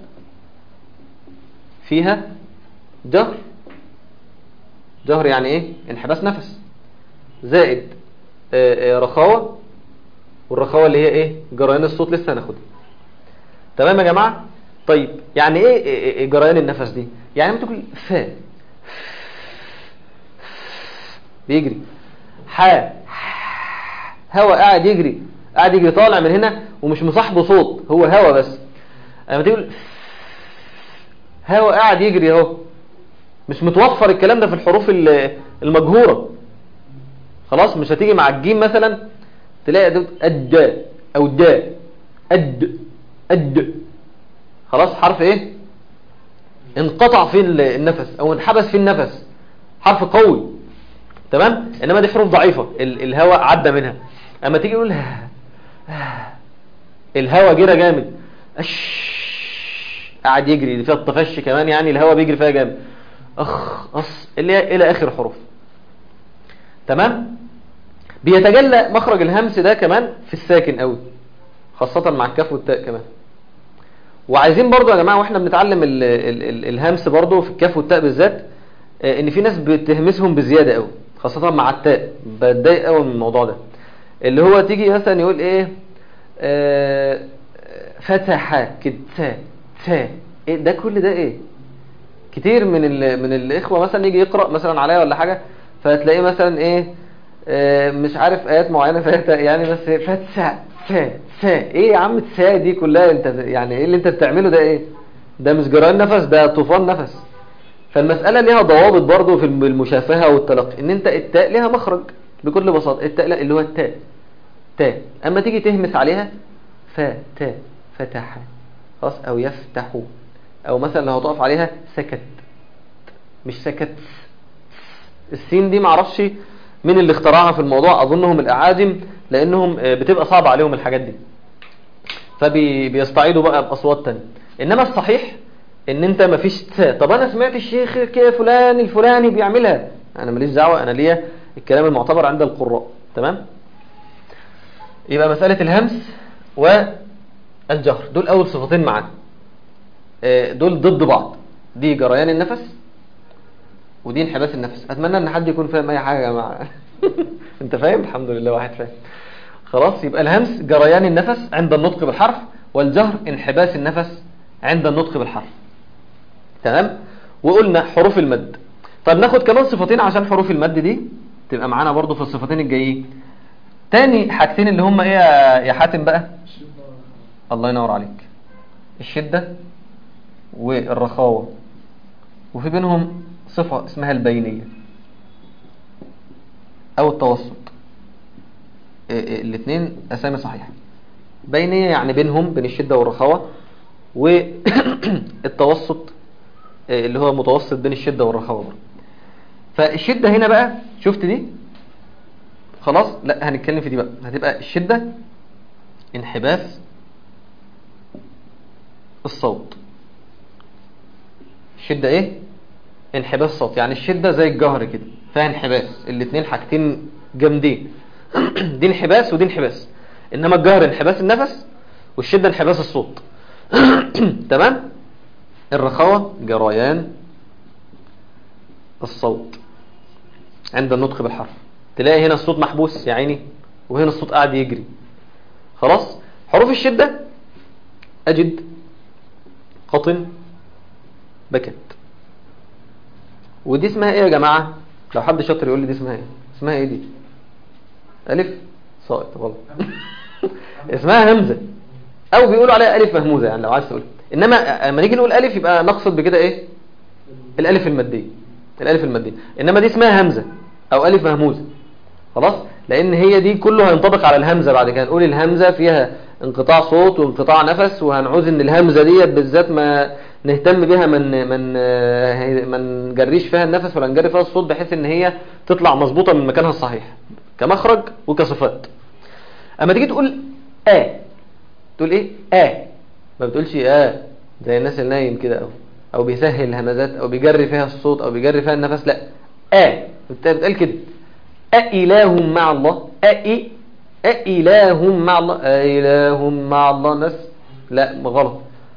فيها جهر جهر يعني ايه انحباس نفس زائد آه، آه، رخاوة والرخاوة اللي هي ايه جريان الصوت لسه هناخدها تمام يا جماعة طيب يعني ايه إيه- إيه جريان النفس دي يعني لما تقول فا بيجري ح هوا قاعد يجري قاعد يجري طالع من هنا ومش مصاحبه صوت هو هوا بس لما تقول هوا قاعد يجري اهو مش متوفر الكلام ده في الحروف ال- المجهورة خلاص مش هتيجي مع الجيم مثلا تلاقي ده أد أو دا أد أد خلاص حرف ايه انقطع فيه ال- النفس او انحبس فيه النفس حرف قوي تمام انما دي حروف ضعيفة ال- الهواء عدى منها اما تيجي يقول الهواء جرى جامد أش قاعد يجري دي فيها الطفش كمان يعني الهواء بيجري فيها جامد اخ اص اللي هي الى اخر حروف تمام بيتجلى مخرج الهمس ده كمان في الساكن قوي خاصة مع الكاف والتاء كمان وعايزين برضو يا جماعة واحنا بنتعلم ال ال ال الهمس برضو في الكاف والتاء بالذات آه، ان في ناس بتهمسهم بزيادة قوي خاصة مع التاء بتضايق قوي من الموضوع ده اللي هو تيجي مثلا يقول ايه آه، فتح كده تا تا ايه ده كل ده ايه كتير من ال... من الاخوه مثلا يجي يقرا مثلا عليا ولا حاجه فتلاقيه مثلا ايه آه، مش عارف ايات معينه فيها تا- يعني بس فتسع تا تا ايه يا عم تسا دي كلها انت يعني ايه اللي انت بتعمله ده ايه ده مش جريان نفس ده طوفان نفس فالمساله ليها ضوابط برضو في المشافهه والتلقي ان انت التاء ليها مخرج بكل بساطه التاء لا اللي هو التاء تاء اما تيجي تهمس عليها فا تا فتح خلاص او يفتح او مثلا لو هتقف عليها سكت مش سكت السين دي معرفش مين اللي اخترعها في الموضوع اظنهم الاعاجم لانهم آه، بتبقى صعبة عليهم الحاجات دي فبيستعيدوا بقى باصوات تانية انما الصحيح ان انت مفيش تاء طب انا سمعت الشيخ كده فلان الفلاني بيعملها انا ماليش دعوه انا ليا الكلام المعتبر عند القراء تمام يبقى مسألة الهمس والجهر دول أول صفتين معانا آه، دول ضد بعض دي جريان النفس ودي انحباس النفس أتمنى أن حد يكون فاهم أي حاجة يا جماعة أنت فاهم الحمد لله واحد فاهم خلاص يبقى الهمس جريان النفس عند النطق بالحرف والجهر انحباس النفس عند النطق بالحرف تمام وقلنا حروف المد طب ناخد كمان صفتين عشان حروف المد دي تبقى معانا برضو في الصفتين الجايين تاني حاجتين اللي هم ايه يا يا حاتم بقى الله ينور عليك الشدة والرخاوة وفي بينهم صفة اسمها البينية او التوسط الاثنين اسامي صحيحة بينية يعني بينهم بين الشدة والرخاوة والتوسط آه، اللي هو متوسط بين الشدة والرخاوة برضه. فالشدة هنا بقى شفت دي خلاص لا هنتكلم في دي بقى هتبقى الشدة انحباس الصوت الشدة ايه انحباس صوت يعني الشدة زي الجهر كده فيها انحباس الاتنين حاجتين جامدين دي انحباس ودي انحباس انما الجهر انحباس النفس والشدة انحباس الصوت تمام الرخاوة جريان الصوت عند النطق بالحرف تلاقي هنا الصوت محبوس يا عيني وهنا الصوت قاعد يجري خلاص حروف الشدة أجد قطن بكت ودي اسمها ايه يا جماعة لو حد شاطر يقول لي دي اسمها ايه اسمها ايه دي ألف صائد غلط اسمها همزة أو بيقولوا عليها ألف مهموزة يعني لو عايز تقول إنما لما نيجي نقول ألف يبقى نقصد بكده إيه الألف المادية الألف المادية إنما دي اسمها همزة أو ألف مهموزة خلاص لأن هي دي كله هينطبق على الهمزة بعد كده نقول الهمزة فيها انقطاع صوت وانقطاع نفس وهنعوز ان الهمزة ديت بالذات ما نهتم بيها من من ما نجريش فيها النفس ولا نجري فيها الصوت بحيث ان هي تطلع مظبوطة من مكانها الصحيح كمخرج وكصفات اما تيجي تقول اه تقول ايه اه ما بتقولش اه زي الناس اللي نايم كده او او بيسهل الهمزات او بيجري فيها الصوت او بيجري فيها النفس لا اه بتقال كده أإله مع الله أإ أإله مع الله أإله مع الله ناس لا غلط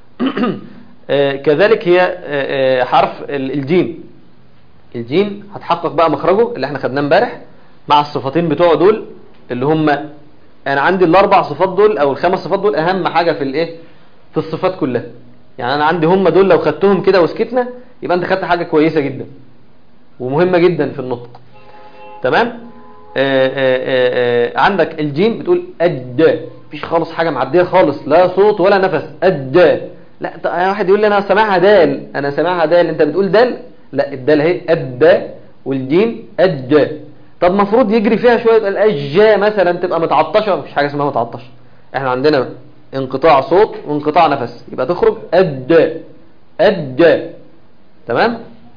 كذلك هي حرف الجيم الجيم هتحقق بقى مخرجه اللي احنا خدناه امبارح مع الصفتين بتوعه دول اللي هم انا عندي الاربع صفات دول او الخمس صفات دول اهم حاجة في الايه في الصفات كلها يعني انا عندي هم دول لو خدتهم كده وسكتنا يبقى انت خدت حاجة كويسة جدا ومهمة جدا في النطق تمام آآ آآ عندك الجيم بتقول أد مفيش خالص حاجة معدية خالص لا صوت ولا نفس أد لا واحد يقول لي أنا سامعها دال أنا سامعها دال أنت بتقول دال لا الدال اهي أد والجيم أد طب مفروض يجري فيها شوية الأجا مثلا تبقى متعطشة مفيش حاجة اسمها متعطشة احنا عندنا انقطاع صوت وانقطاع نفس يبقى تخرج أد أد تمام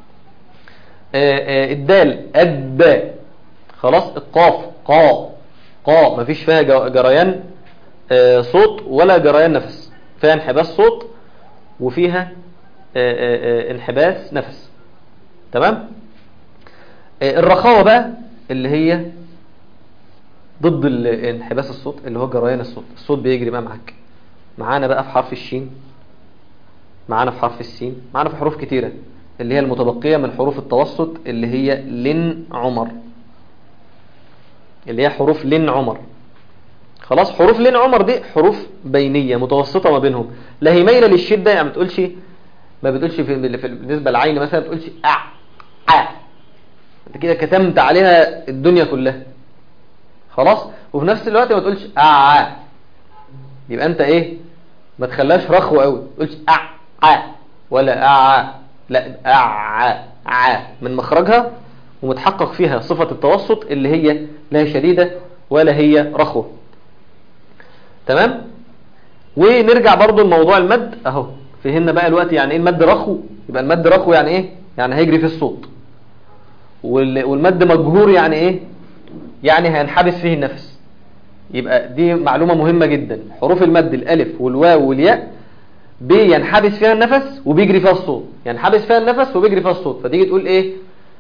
آآ الدال أد خلاص القاف قا قا مفيش فيها جريان صوت ولا جريان نفس فيها انحباس صوت وفيها انحباس نفس تمام الرخاوة بقى اللي هي ضد انحباس الصوت اللي هو جريان الصوت الصوت بيجري بقى معاك معانا بقى في حرف الشين معانا في حرف السين معانا في حروف كتيرة اللي هي المتبقية من حروف التوسط اللي هي لن عمر اللي هي حروف لن عمر خلاص حروف لن عمر دي حروف بينية متوسطة ما بينهم لا هي مايلة للشدة يعني ما بتقولش ما بتقولش في بالنسبة للعين مثلا ما بتقولش أع أع انت كده كتمت عليها الدنيا كلها خلاص وفي نفس الوقت ما تقولش أع يبقى انت ايه ما تخليهاش رخوة قوي ما تقولش أع أع ولا أع لا أع أع من مخرجها ومتحقق فيها صفة التوسط اللي هي لا شديدة ولا هي رخوة تمام ونرجع برضو لموضوع المد اهو فهمنا بقى الوقت يعني ايه المد رخو يبقى المد رخو يعني ايه يعني هيجري في الصوت والمد مجهور يعني ايه يعني هينحبس فيه النفس يبقى دي معلومة مهمة جدا حروف المد الالف والواو والياء بينحبس فيها النفس وبيجري فيها الصوت ينحبس فيها النفس وبيجري فيها الصوت فتيجي تقول ايه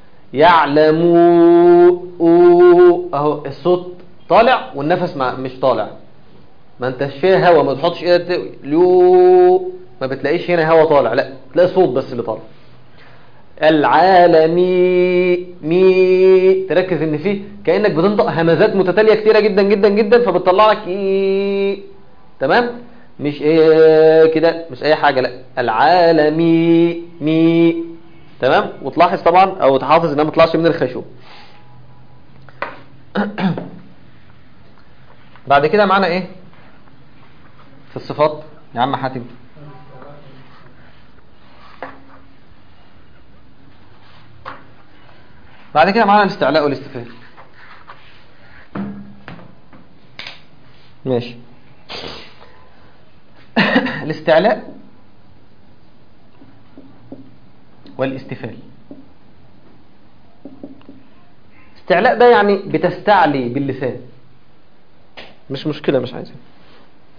يعلموا اهو الصوت طالع والنفس مش طالع ما انتش فيها هوا ما تحطش ايدك ليو ما بتلاقيش هنا هوا طالع لا تلاقي صوت بس اللي طالع العالمي مي تركز ان فيه كانك بتنطق همزات متتاليه كتيره جدا جدا جدا فبتطلع لك ايه تمام مش ايه كده مش اي حاجه لا العالمي مي تمام وتلاحظ طبعا او تحافظ انها ما تطلعش من الخشوم بعد كده معانا ايه في الصفات يا عم حاتم بعد كده معانا الاستعلاء والاستفهام ماشي الاستعلاء والاستفال استعلاء ده يعني بتستعلي باللسان مش مشكلة مش عايزة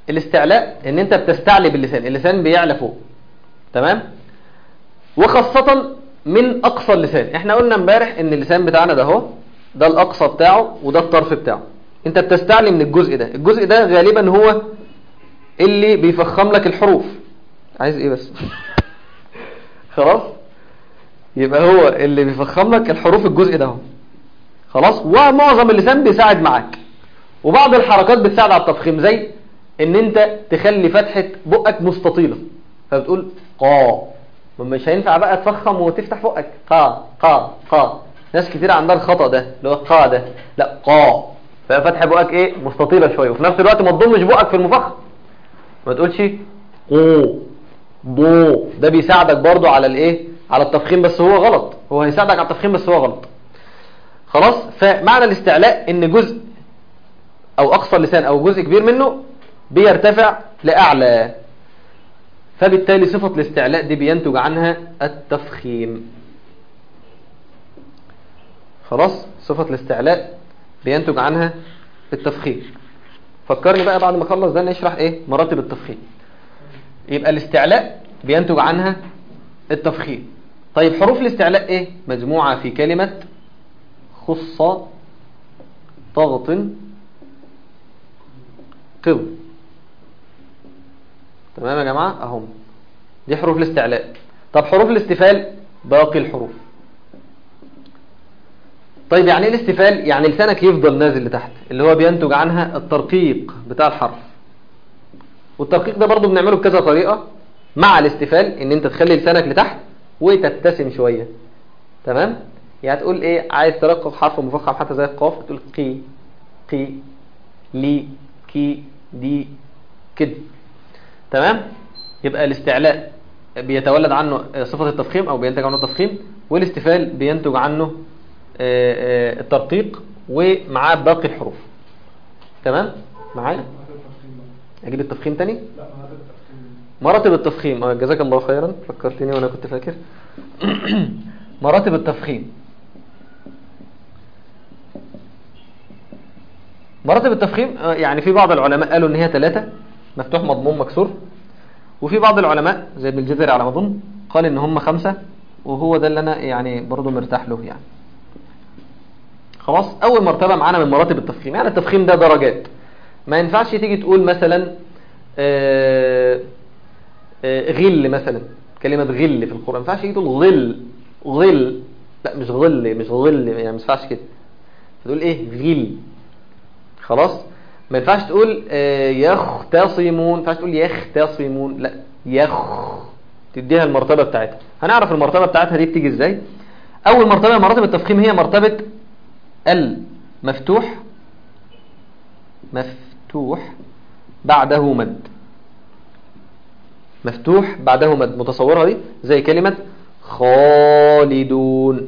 الاستعلاء ان انت بتستعلي باللسان اللسان بيعلى فوق تمام وخاصة من اقصى اللسان احنا قلنا امبارح ان اللسان بتاعنا ده اهو ده الاقصى بتاعه وده الطرف بتاعه انت بتستعلي من الجزء ده الجزء ده غالبا هو اللي بيفخم لك الحروف عايز ايه بس خلاص يبقى هو اللي بيفخم لك الحروف الجزء ده اهو خلاص ومعظم اللسان بيساعد معاك وبعض الحركات بتساعد على التفخيم زي ان انت تخلي فتحة بقك مستطيلة فبتقول قا ما مش هينفع بقى تفخم وتفتح بقك قا قا قا ناس كتير عندها الخطأ ده اللي هو قا ده لا قا ففتح بقك ايه مستطيلة شوية وفي نفس الوقت ما تضمش بقك في المفخم ما تقولش قو ضو ده بيساعدك برضو على الايه على التفخيم بس هو غلط هو هيساعدك على التفخيم بس هو غلط خلاص فمعنى الاستعلاء ان جزء او اقصى اللسان او جزء كبير منه بيرتفع لاعلى فبالتالي صفة الاستعلاء دي بينتج عنها التفخيم خلاص صفة الاستعلاء بينتج عنها التفخيم فكرني بقى بعد ما اخلص ده نشرح ايه مراتب التفخيم يبقى الاستعلاء بينتج عنها التفخيم طيب حروف الاستعلاء ايه مجموعة في كلمة خص ضغط قض تمام يا جماعة اهم دي حروف الاستعلاء طب حروف الاستفال باقي الحروف طيب يعني ايه الاستفال يعني لسانك يفضل نازل لتحت اللي هو بينتج عنها الترقيق بتاع الحرف والترقيق ده برضو بنعمله بكذا طريقة مع الاستفال ان انت تخلي لسانك لتحت وتبتسم شوية تمام يعني تقول ايه عايز ترقق حرف مفخم حتى زي القاف تقول قي قي لي كي دي كده تمام يبقى الاستعلاء بيتولد عنه صفة التفخيم او بينتج عنه التفخيم والاستفال بينتج عنه الترقيق ومعاه باقي الحروف تمام معايا هذا التفخيم بقى. اجيب التفخيم تاني لا هذا التفخيم مراتب التفخيم آه، جزاك الله خيرا فكرتني وانا كنت فاكر مراتب التفخيم مراتب التفخيم آه، يعني في بعض العلماء قالوا ان هي ثلاثة مفتوح مضموم مكسور وفي بعض العلماء زي ابن الجزري على ما اظن قال ان هم خمسة وهو ده اللي انا يعني برضو مرتاح له يعني خلاص اول مرتبة معانا من مراتب التفخيم يعني التفخيم ده درجات ما ينفعش تيجي تقول مثلا آه، آه، غل مثلا كلمة غل في القرآن ما ينفعش تيجي تقول غل غل لا مش غل مش غل يعني ما ينفعش كده فتقول ايه غل خلاص ما ينفعش تقول آه، يختصمون ما ينفعش تقول يختصمون لا يخ تديها المرتبة بتاعتها هنعرف المرتبة بتاعتها دي بتيجي ازاي اول مرتبة من مراتب التفخيم هي مرتبة المفتوح مفتوح بعده مد مفتوح بعده مد متصورها دي زي كلمة خالدون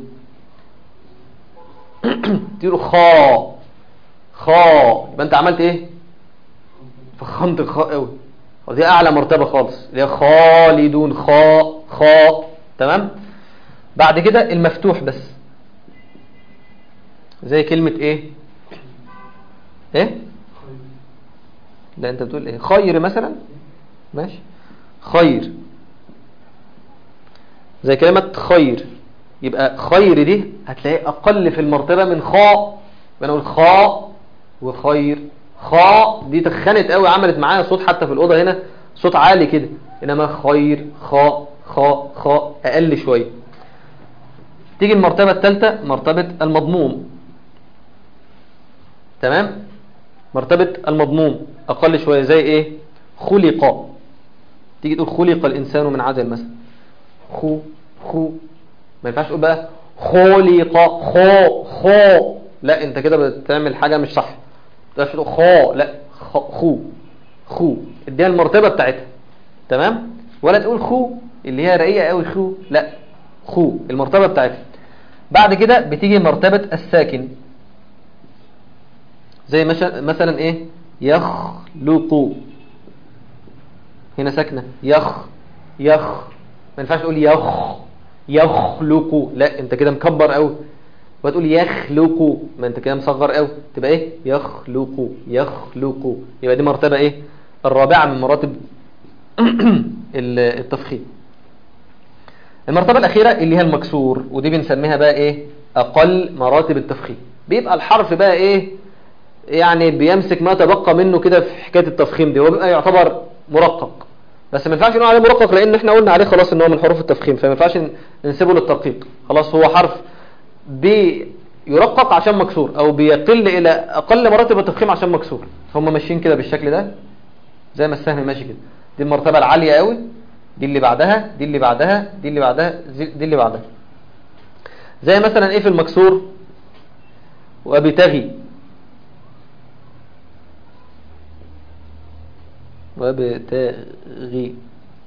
تقول خا خا يبقى انت عملت ايه فخمت الخاء قوي ودي اعلى مرتبة خالص اللي هي خالدون خا خا تمام بعد كده المفتوح بس زي كلمة ايه ايه لا انت بتقول ايه خير مثلا ماشي خير زي كلمة خير يبقى خير دي هتلاقي اقل في المرتبة من خاء بنقول خاء وخير خاء دي تخنت قوي عملت معايا صوت حتى في الأوضة هنا صوت عالي كده انما خير خاء خاء خاء اقل شوية تيجي المرتبة الثالثة مرتبة المضموم تمام مرتبة المضموم أقل شوية زي إيه خلق تيجي تقول خلق الإنسان من عجل مثلا خو خو ما ينفعش تقول بقى خلق خو خو لا انت كده بتعمل حاجة مش صح ما تقول خو لا خ- خو خو اديها المرتبة بتاعتها تمام ولا تقول خو اللي هي رقيقة قوي خو لا خو المرتبة بتاعتها بعد كده بتيجي مرتبة الساكن زي مش- مثلا ايه يخلق هنا ساكنة يخ يخ ما ينفعش تقول يخ يخلق لا انت كده مكبر قوي وتقول يخلق ما انت كده مصغر قوي تبقى ايه يخلق يخلق يبقى دي مرتبة ايه الرابعة من مراتب ال- التفخيم المرتبة الأخيرة اللي هي المكسور ودي بنسميها بقى إيه أقل مراتب التفخيم بيبقى الحرف بقى إيه يعني بيمسك ما تبقى منه كده في حكاية التفخيم دي هو بيبقى يعتبر مرقق بس ما ينفعش نقول عليه مرقق لأن احنا قلنا عليه خلاص إن هو من حروف التفخيم فما ينفعش ن- نسيبه للترقيق خلاص هو حرف بيرقق عشان مكسور أو بيقل إلى أقل مراتب التفخيم عشان مكسور هم ماشيين كده بالشكل ده زي ما السهم ماشي كده دي المرتبة العالية قوي دي اللي بعدها دي اللي بعدها دي اللي بعدها زي- دي اللي بعدها زي مثلا ايه في المكسور وابتغي وابتغي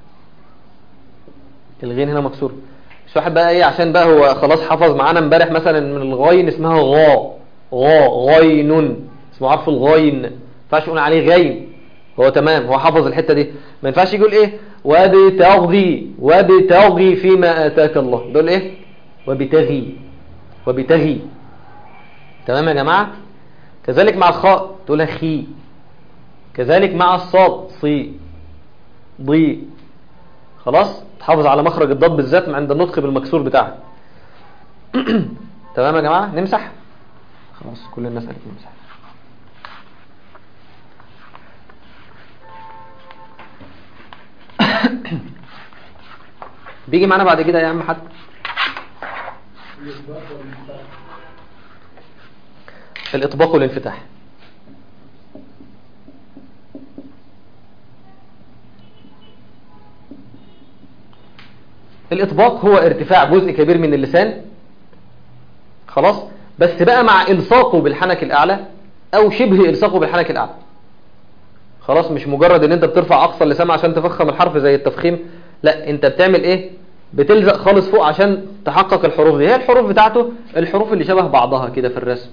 الغين هنا مكسور مش واحد بقى ايه عشان بقى هو خلاص حفظ معانا امبارح مثلا من الغين اسمها غا غا غين اسمه عرف الغين ما ينفعش يقول عليه غين هو تمام هو حفظ الحته دي ما ينفعش يقول ايه وابتغي وابتغي فيما اتاك الله دول ايه وابتغي وابتغي تمام يا جماعه كذلك مع الخاء تقولها خي كذلك مع الصاد صي ضي خلاص تحافظ على مخرج الضاد بالذات عند النطق بالمكسور بتاعها تمام يا جماعه نمسح خلاص كل الناس قالت نمسح بيجي معانا بعد كده يا عم حد الإثبات والانفتاح الإطباق والانفتاح الإطباق هو ارتفاع جزء كبير من اللسان خلاص بس بقى مع إلصاقه بالحنك الأعلى أو شبه إلصاقه بالحنك الأعلى خلاص مش مجرد ان انت بترفع اقصى اللسان عشان تفخم الحرف زي التفخيم لا انت بتعمل ايه بتلزق خالص فوق عشان تحقق الحروف دي هي الحروف بتاعته الحروف اللي شبه بعضها كده في الرسم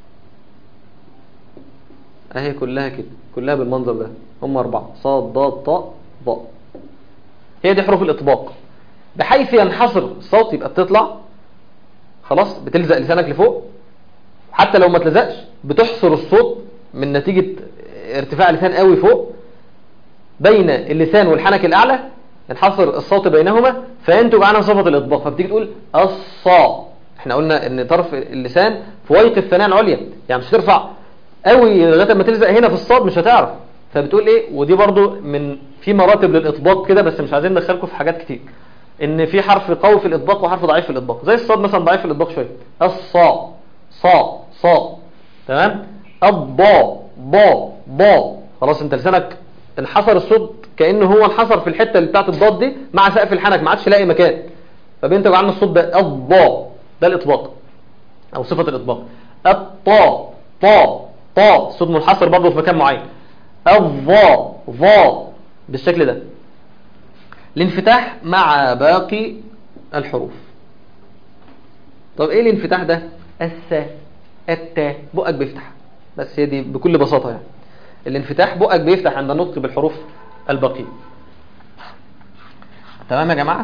اهي كلها كده كلها بالمنظر ده هم اربعه صاد ضاد طاء ضاء هي دي حروف الاطباق بحيث ينحصر الصوت يبقى بتطلع خلاص بتلزق لسانك لفوق حتى لو ما تلزقش بتحصر الصوت من نتيجة ارتفاع اللسان قوي فوق بين اللسان والحنك الأعلى ينحصر الصوت بينهما فينتج عنها صفة الإطباق فبتيجي تقول الصا احنا قلنا ان طرف اللسان فويق الثناء العليا يعني مش هترفع قوي لغايه ما تلزق هنا في الصاد مش هتعرف فبتقول ايه ودي برضو من في مراتب للإطباق كده بس مش عايزين ندخلكم في حاجات كتير ان في حرف قوي في الإطباق وحرف ضعيف في الإطباق زي الصاد مثلا ضعيف في الإطباق شويه الصا صا صا تمام الضا ضا ضا خلاص انت لسانك انحصر الصوت كانه هو انحصر في الحته اللي بتاعت الضاد دي مع سقف الحنك ما عادش لاقي مكان فبينتج عنه الصوت ده الضا ده الاطباق او صفه الاطباق الطا طا طا الصوت منحصر برضه في مكان معين الظا ظا بالشكل ده الانفتاح مع باقي الحروف طب ايه الانفتاح ده السا التا بقك بيفتح بس هي دي بكل بساطة يعني الانفتاح بقك بيفتح عند النطق بالحروف الباقية تمام يا جماعة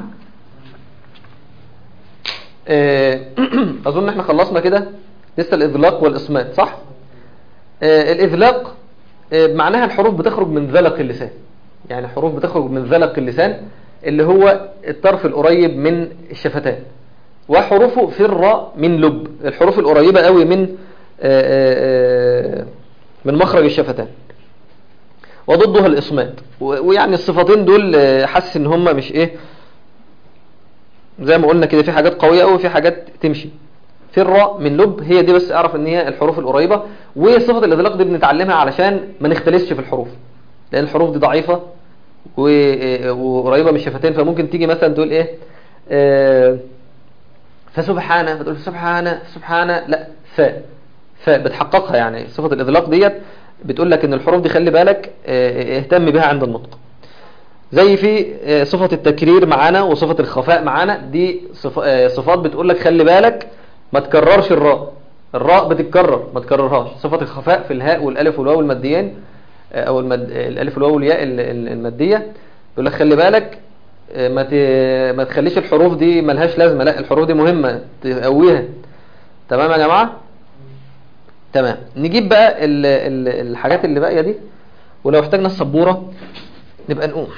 آه، أظن احنا خلصنا كده لسه الإذلاق والإصمات صح آه، الإذلاق آه، معناها الحروف بتخرج من ذلق اللسان يعني حروف بتخرج من ذلق اللسان اللي هو الطرف القريب من الشفتان وحروفه في الراء من لب الحروف القريبة قوي من آه، آه، آه، من مخرج الشفتان وضدها الإصمات و- ويعني الصفتين دول آه، حاسس ان هم مش ايه زي ما قلنا كده في حاجات قوية قوي وفي حاجات تمشي في الراء من لب هي دي بس اعرف ان هي الحروف القريبة وصفة الإذلاق دي بنتعلمها علشان ما نختلسش في الحروف لأن الحروف دي ضعيفة و- آه، وقريبة من الشفتين فممكن تيجي مثلا تقول ايه آه، فسبحانه بتقول سبحانه سبحانه لا ف ف بتحققها يعني صفة الإذلاق ديت بتقول لك ان الحروف دي خلي بالك آه، اهتم بها عند النطق زي في آه، صفة التكرير معانا وصفة الخفاء معانا دي صف- آه، صفات بتقول لك خلي بالك ما تكررش الراء الراء بتتكرر ما تكررهاش صفة الخفاء في الهاء والالف والواو الماديين آه، او المد... آه، الالف والواو والياء ال- ال- المادية بيقول لك خلي بالك آه، ما ت... ما تخليش الحروف دي ملهاش لازمة لا الحروف دي مهمة تقويها تمام يا جماعة تمام نجيب بقى ال... ال... الحاجات اللي باقية دي ولو احتاجنا السبورة نبقى نقوم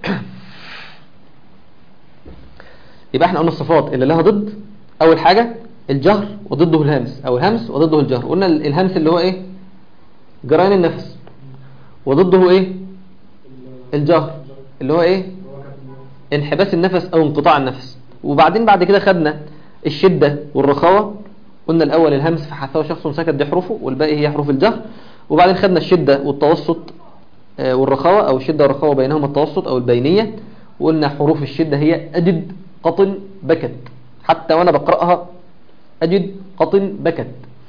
يبقى احنا قلنا الصفات اللي لها ضد اول حاجة الجهر وضده الهمس او الهمس وضده الجهر قلنا ال- الهمس اللي هو ايه جريان النفس وضده ايه الجهر اللي هو ايه هو كان انحباس النفس او انقطاع النفس وبعدين بعد كده خدنا الشدة والرخاوة قلنا الاول الهمس فحثه شخص سكت دي حروفه والباقي هي حروف الجهر وبعدين خدنا الشدة والتوسط آه، والرخاوة او الشدة والرخاوة بينهما التوسط او البينية وقلنا حروف الشدة هي اجد قطن بكت حتى وانا بقرأها اجد قطن بكت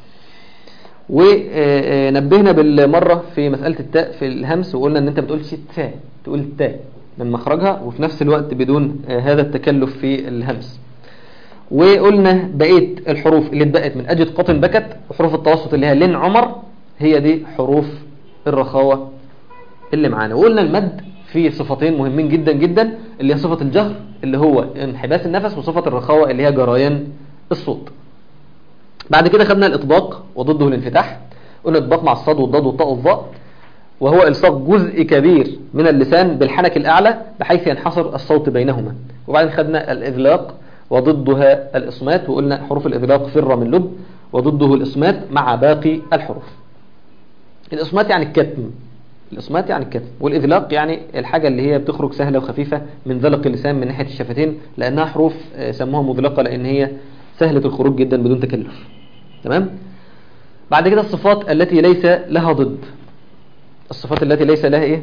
ونبهنا بالمرة في مسألة التاء في الهمس وقلنا ان انت ما بتقولش تاء تقول تاء من مخرجها وفي نفس الوقت بدون آه، هذا التكلف في الهمس وقلنا بقية الحروف اللي اتبقت من أجد قطن بكت وحروف التوسط اللي هي لن عمر هي دي حروف الرخاوة اللي معانا وقلنا المد في صفتين مهمين جدا جدا اللي هي صفة الجهر اللي هو انحباس النفس وصفة الرخاوة اللي هي جريان الصوت بعد كده خدنا الإطباق وضده الانفتاح قلنا الإطباق مع الصاد والضاد والطاء والظاء وهو إلصاق جزء كبير من اللسان بالحنك الأعلى بحيث ينحصر الصوت بينهما وبعدين خدنا الإذلاق وضدها الإصمات وقلنا حروف الإذلاق فر من لب وضده الإصمات مع باقي الحروف الإصمات يعني الكتم الإصمات يعني الكتم والإذلاق يعني الحاجة اللي هي بتخرج سهلة وخفيفة من ذلق اللسان من ناحية الشفتين لأنها حروف آه، سموها مذلقة لأن هي سهلة الخروج جدا بدون تكلف تمام بعد كده الصفات التي ليس لها ضد الصفات التي ليس لها ايه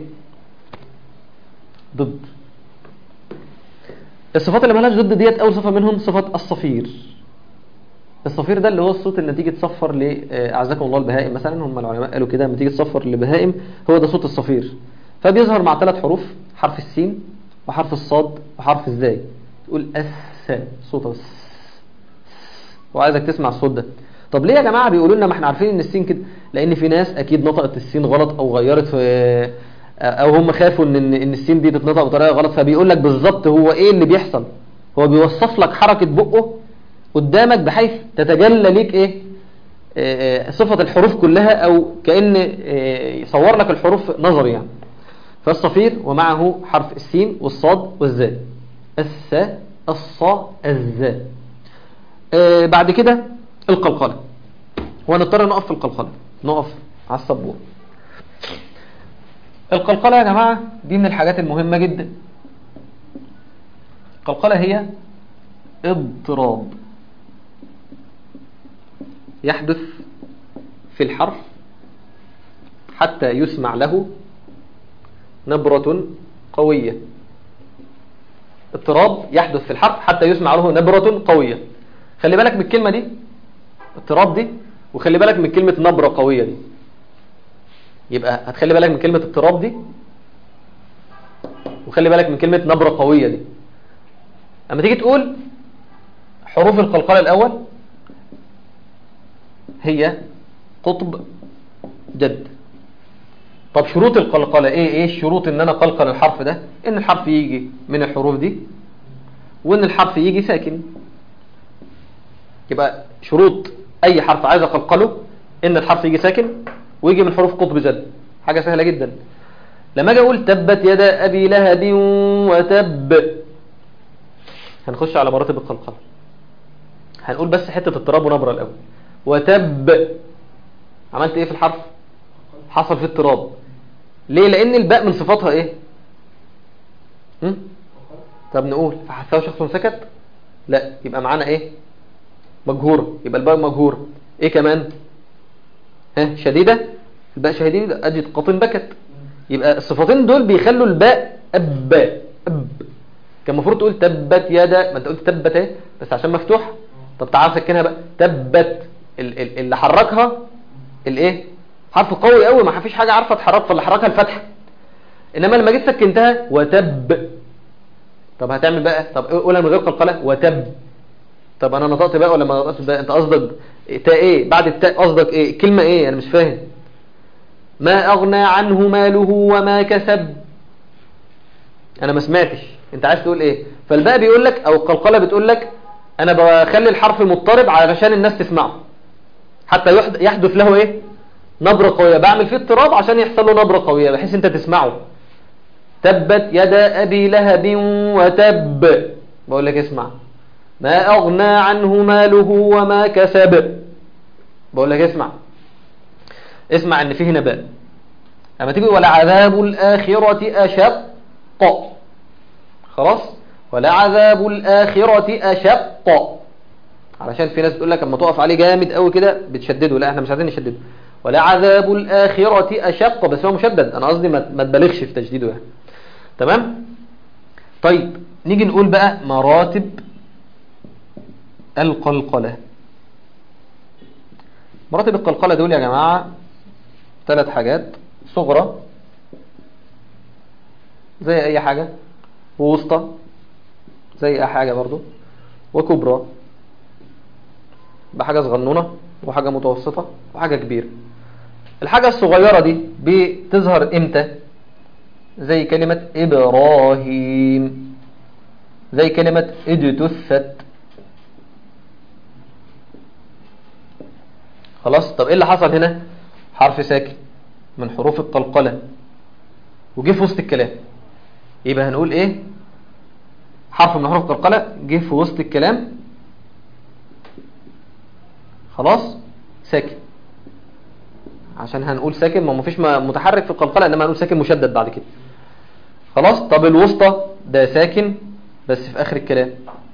ضد الصفات اللي مالهاش ضد ديت اول صفه منهم صفه الصفير الصفير ده اللي هو الصوت اللي تيجي تصفر لاعزكم الله البهائم مثلا هم العلماء قالوا كده لما تيجي تصفر لبهائم هو ده صوت الصفير فبيظهر مع ثلاث حروف حرف السين وحرف الصاد وحرف الزاي تقول اس صوت الس وعايزك تسمع الصوت ده طب ليه يا جماعه بيقولوا لنا ما احنا عارفين ان السين كده لان في ناس اكيد نطقت السين غلط او غيرت في او هم خافوا ان ان إن السين دي تتنطق بطريقه غلط فبيقول لك بالظبط هو ايه اللي بيحصل هو بيوصف لك حركه بقه قدامك بحيث تتجلى ليك ايه آه، آه، صفة الحروف كلها او كأن آه، يصور لك الحروف نظري يعني فالصفير ومعه حرف السين والصاد والزاء السا الصا الزاء آه، بعد كده القلقلة وهنضطر نقف في القلقلة نقف على السبورة القلقلة يا جماعة دي من الحاجات المهمة جدا القلقلة هي اضطراب يحدث في الحرف حتى يسمع له نبرة قوية اضطراب يحدث في الحرف حتى يسمع له نبرة قوية خلي بالك من الكلمة دي اضطراب دي وخلي بالك من كلمة نبرة قوية دي يبقى هتخلي بالك من كلمة اضطراب دي وخلي بالك من كلمة نبرة قوية دي اما تيجي تقول حروف القلقلة الأول هي قطب جد طب شروط القلقلة ايه ايه الشروط ان انا قلقل الحرف ده ان الحرف يجي من الحروف دي وان الحرف يجي ساكن يبقى شروط اي حرف عايز اقلقله ان الحرف يجي ساكن ويجي من حروف قطب جد حاجة سهلة جدا لما اجي اقول تبت يدا ابي لهب وتب هنخش على مراتب القلقلة هنقول بس حتة اضطراب ونبرة الاول وتب عملت ايه في الحرف حصل فيه اضطراب ليه لان الباء من صفاتها ايه هم؟ طب نقول فحسه شخص سكت لا يبقى معانا ايه مجهورة يبقى الباء مجهورة ايه كمان ها شديدة الباء شديدة اجد قطن بكت يبقى الصفتين دول بيخلوا الباء اب اب كان المفروض تقول تبت يدا ما انت قلت تبت ايه بس عشان مفتوح طب تعال سكنها بقى تبت ال- ال- اللي حركها الايه حرف قوي قوي ما فيش حاجه عارفه تحرك فاللي حركها الفتحه انما لما جيت سكنتها وتب طب هتعمل بقى طب قولها من غير قلقله وتب طب انا نطقت بقى ولا ما نطقتش بقى انت قصدك تاء ايه بعد التاء قصدك ايه كلمه ايه انا مش فاهم ما اغنى عنه ماله وما كسب انا ما سمعتش انت عايز تقول ايه فالباء بيقول لك او القلقله بتقول لك انا بخلي الحرف مضطرب علشان الناس تسمعه حتى يحد- يحدث له ايه نبرة قوية بعمل فيه اضطراب عشان يحصل له نبرة قوية بحيث انت تسمعه تبت يدا أبي لهب وتب بقول لك اسمع ما أغنى عنه ماله وما كسب بقول لك اسمع اسمع ان فيه نباء اما تيجي ولعذاب الآخرة أشق خلاص ولعذاب الآخرة أشق علشان في ناس بتقول لك اما تقف عليه جامد قوي كده بتشدده لا احنا مش عايزين نشدده ولعذاب الآخرة أشق بس هو مشدد انا قصدي ما ما تبالغش في تشديده يعني تمام طيب نيجي نقول بقى مراتب القلقلة مراتب القلقلة دول يا جماعة ثلاث حاجات صغرى زي اي حاجة ووسطى زي اي حاجة برضو وكبرى بحاجة صغنونة وحاجة متوسطة وحاجة كبيرة الحاجة الصغيرة دي بتظهر امتى زي كلمة إبراهيم زي كلمة اجتثت خلاص طب ايه اللي حصل هنا حرف ساكن من حروف القلقلة وجه في وسط الكلام يبقى هنقول ايه حرف من حروف القلقلة جه في وسط الكلام خلاص ساكن عشان هنقول ساكن ما مفيش متحرك في القلقلة انما هنقول ساكن مشدد بعد كده خلاص طب الوسطى ده ساكن بس في اخر الكلام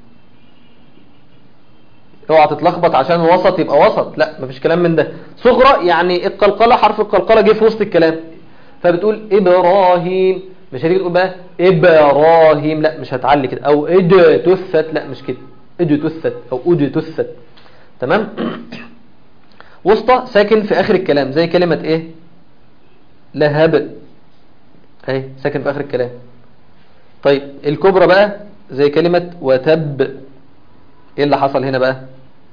اوعى تتلخبط عشان الوسط يبقى وسط لا مفيش كلام من ده صغرى يعني القلقلة حرف القلقلة جه في وسط الكلام فبتقول ابراهيم مش هتيجي تقول بقى ابراهيم لا مش هتعلي كده او اجتثت لا مش كده اجتثت او اجتثت تمام وسطى ساكن في اخر الكلام زي كلمة ايه لهب اهي ساكن في اخر الكلام طيب الكبرى بقى زي كلمة وتب ايه اللي حصل هنا بقى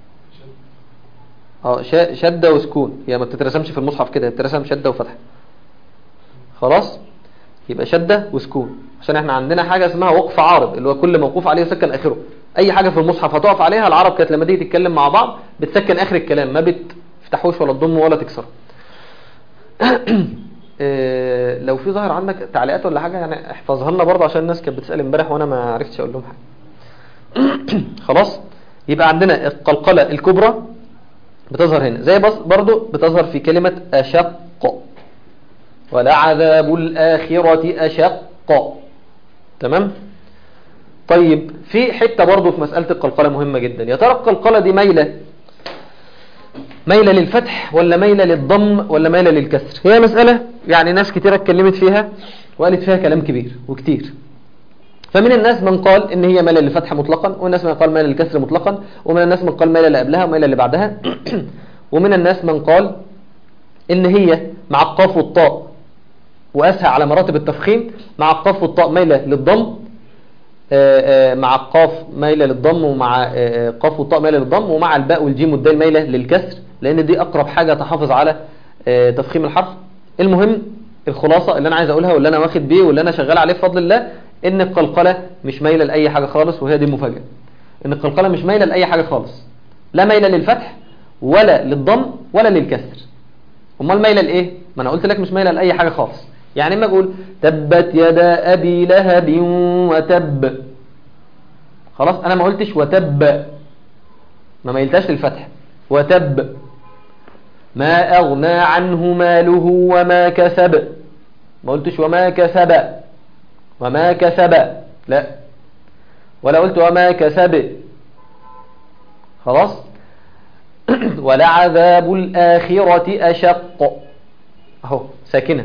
اه شدة وسكون هي ما بتترسمش في المصحف كده بتترسم شدة وفتحة خلاص يبقى شدة وسكون عشان احنا عندنا حاجة اسمها وقف عارض اللي هو كل موقوف عليه يسكن اخره اي حاجة في المصحف هتقف عليها العرب كانت لما تيجي تتكلم مع بعض بتسكن اخر الكلام ما بتفتحوش ولا تضم ولا تكسر اه لو في ظاهر عندك تعليقات ولا حاجة يعني احفظها لنا برضه عشان الناس كانت بتسأل امبارح وانا ما عرفتش اقول لهم حاجة خلاص يبقى عندنا القلقلة الكبرى بتظهر هنا زي برضو بتظهر في كلمة أشق ولعذاب الآخرة أشق تمام طيب في حتة برضو في مسألة القلقلة مهمة جدا يا ترى القلقلة دي ميلة ميلة للفتح ولا ميلة للضم ولا ميلة للكسر هي مسألة يعني ناس كتير اتكلمت فيها وقالت فيها كلام كبير وكتير فمن الناس من قال ان هي ميلة للفتح مطلقا والناس من قال ميلة للكسر مطلقا ومن الناس من قال ميلة اللي قبلها وميلة اللي بعدها ومن الناس من قال ان هي مع القاف والطاء واسهى على مراتب التفخيم مع القاف والطاء ميلة للضم مع القاف ميلة للضم ومع قاف والطاء ميلة للضم ومع الباء والجيم والدال ميلة للكسر لان دي اقرب حاجة تحافظ على تفخيم الحرف المهم الخلاصة اللي انا عايز اقولها واللي انا واخد بيه واللي انا شغال عليه بفضل الله ان القلقلة مش مايلة لأي حاجة خالص وهي دي المفاجأة ان القلقلة مش مايلة لأي حاجة خالص لا مايلة للفتح ولا للضم ولا للكسر امال مايلة لإيه ما انا قلت لك مش مايلة لأي حاجة خالص يعني اما اقول تبت يدا أبي لهب وتب خلاص انا ما قلتش وتب ما ميلتاش للفتح وتب ما أغنى عنه ماله وما كسب ما قلتش وما كسب وما كسب لا ولا قلت وما كسب خلاص ولعذاب الآخرة أشق اهو ساكنة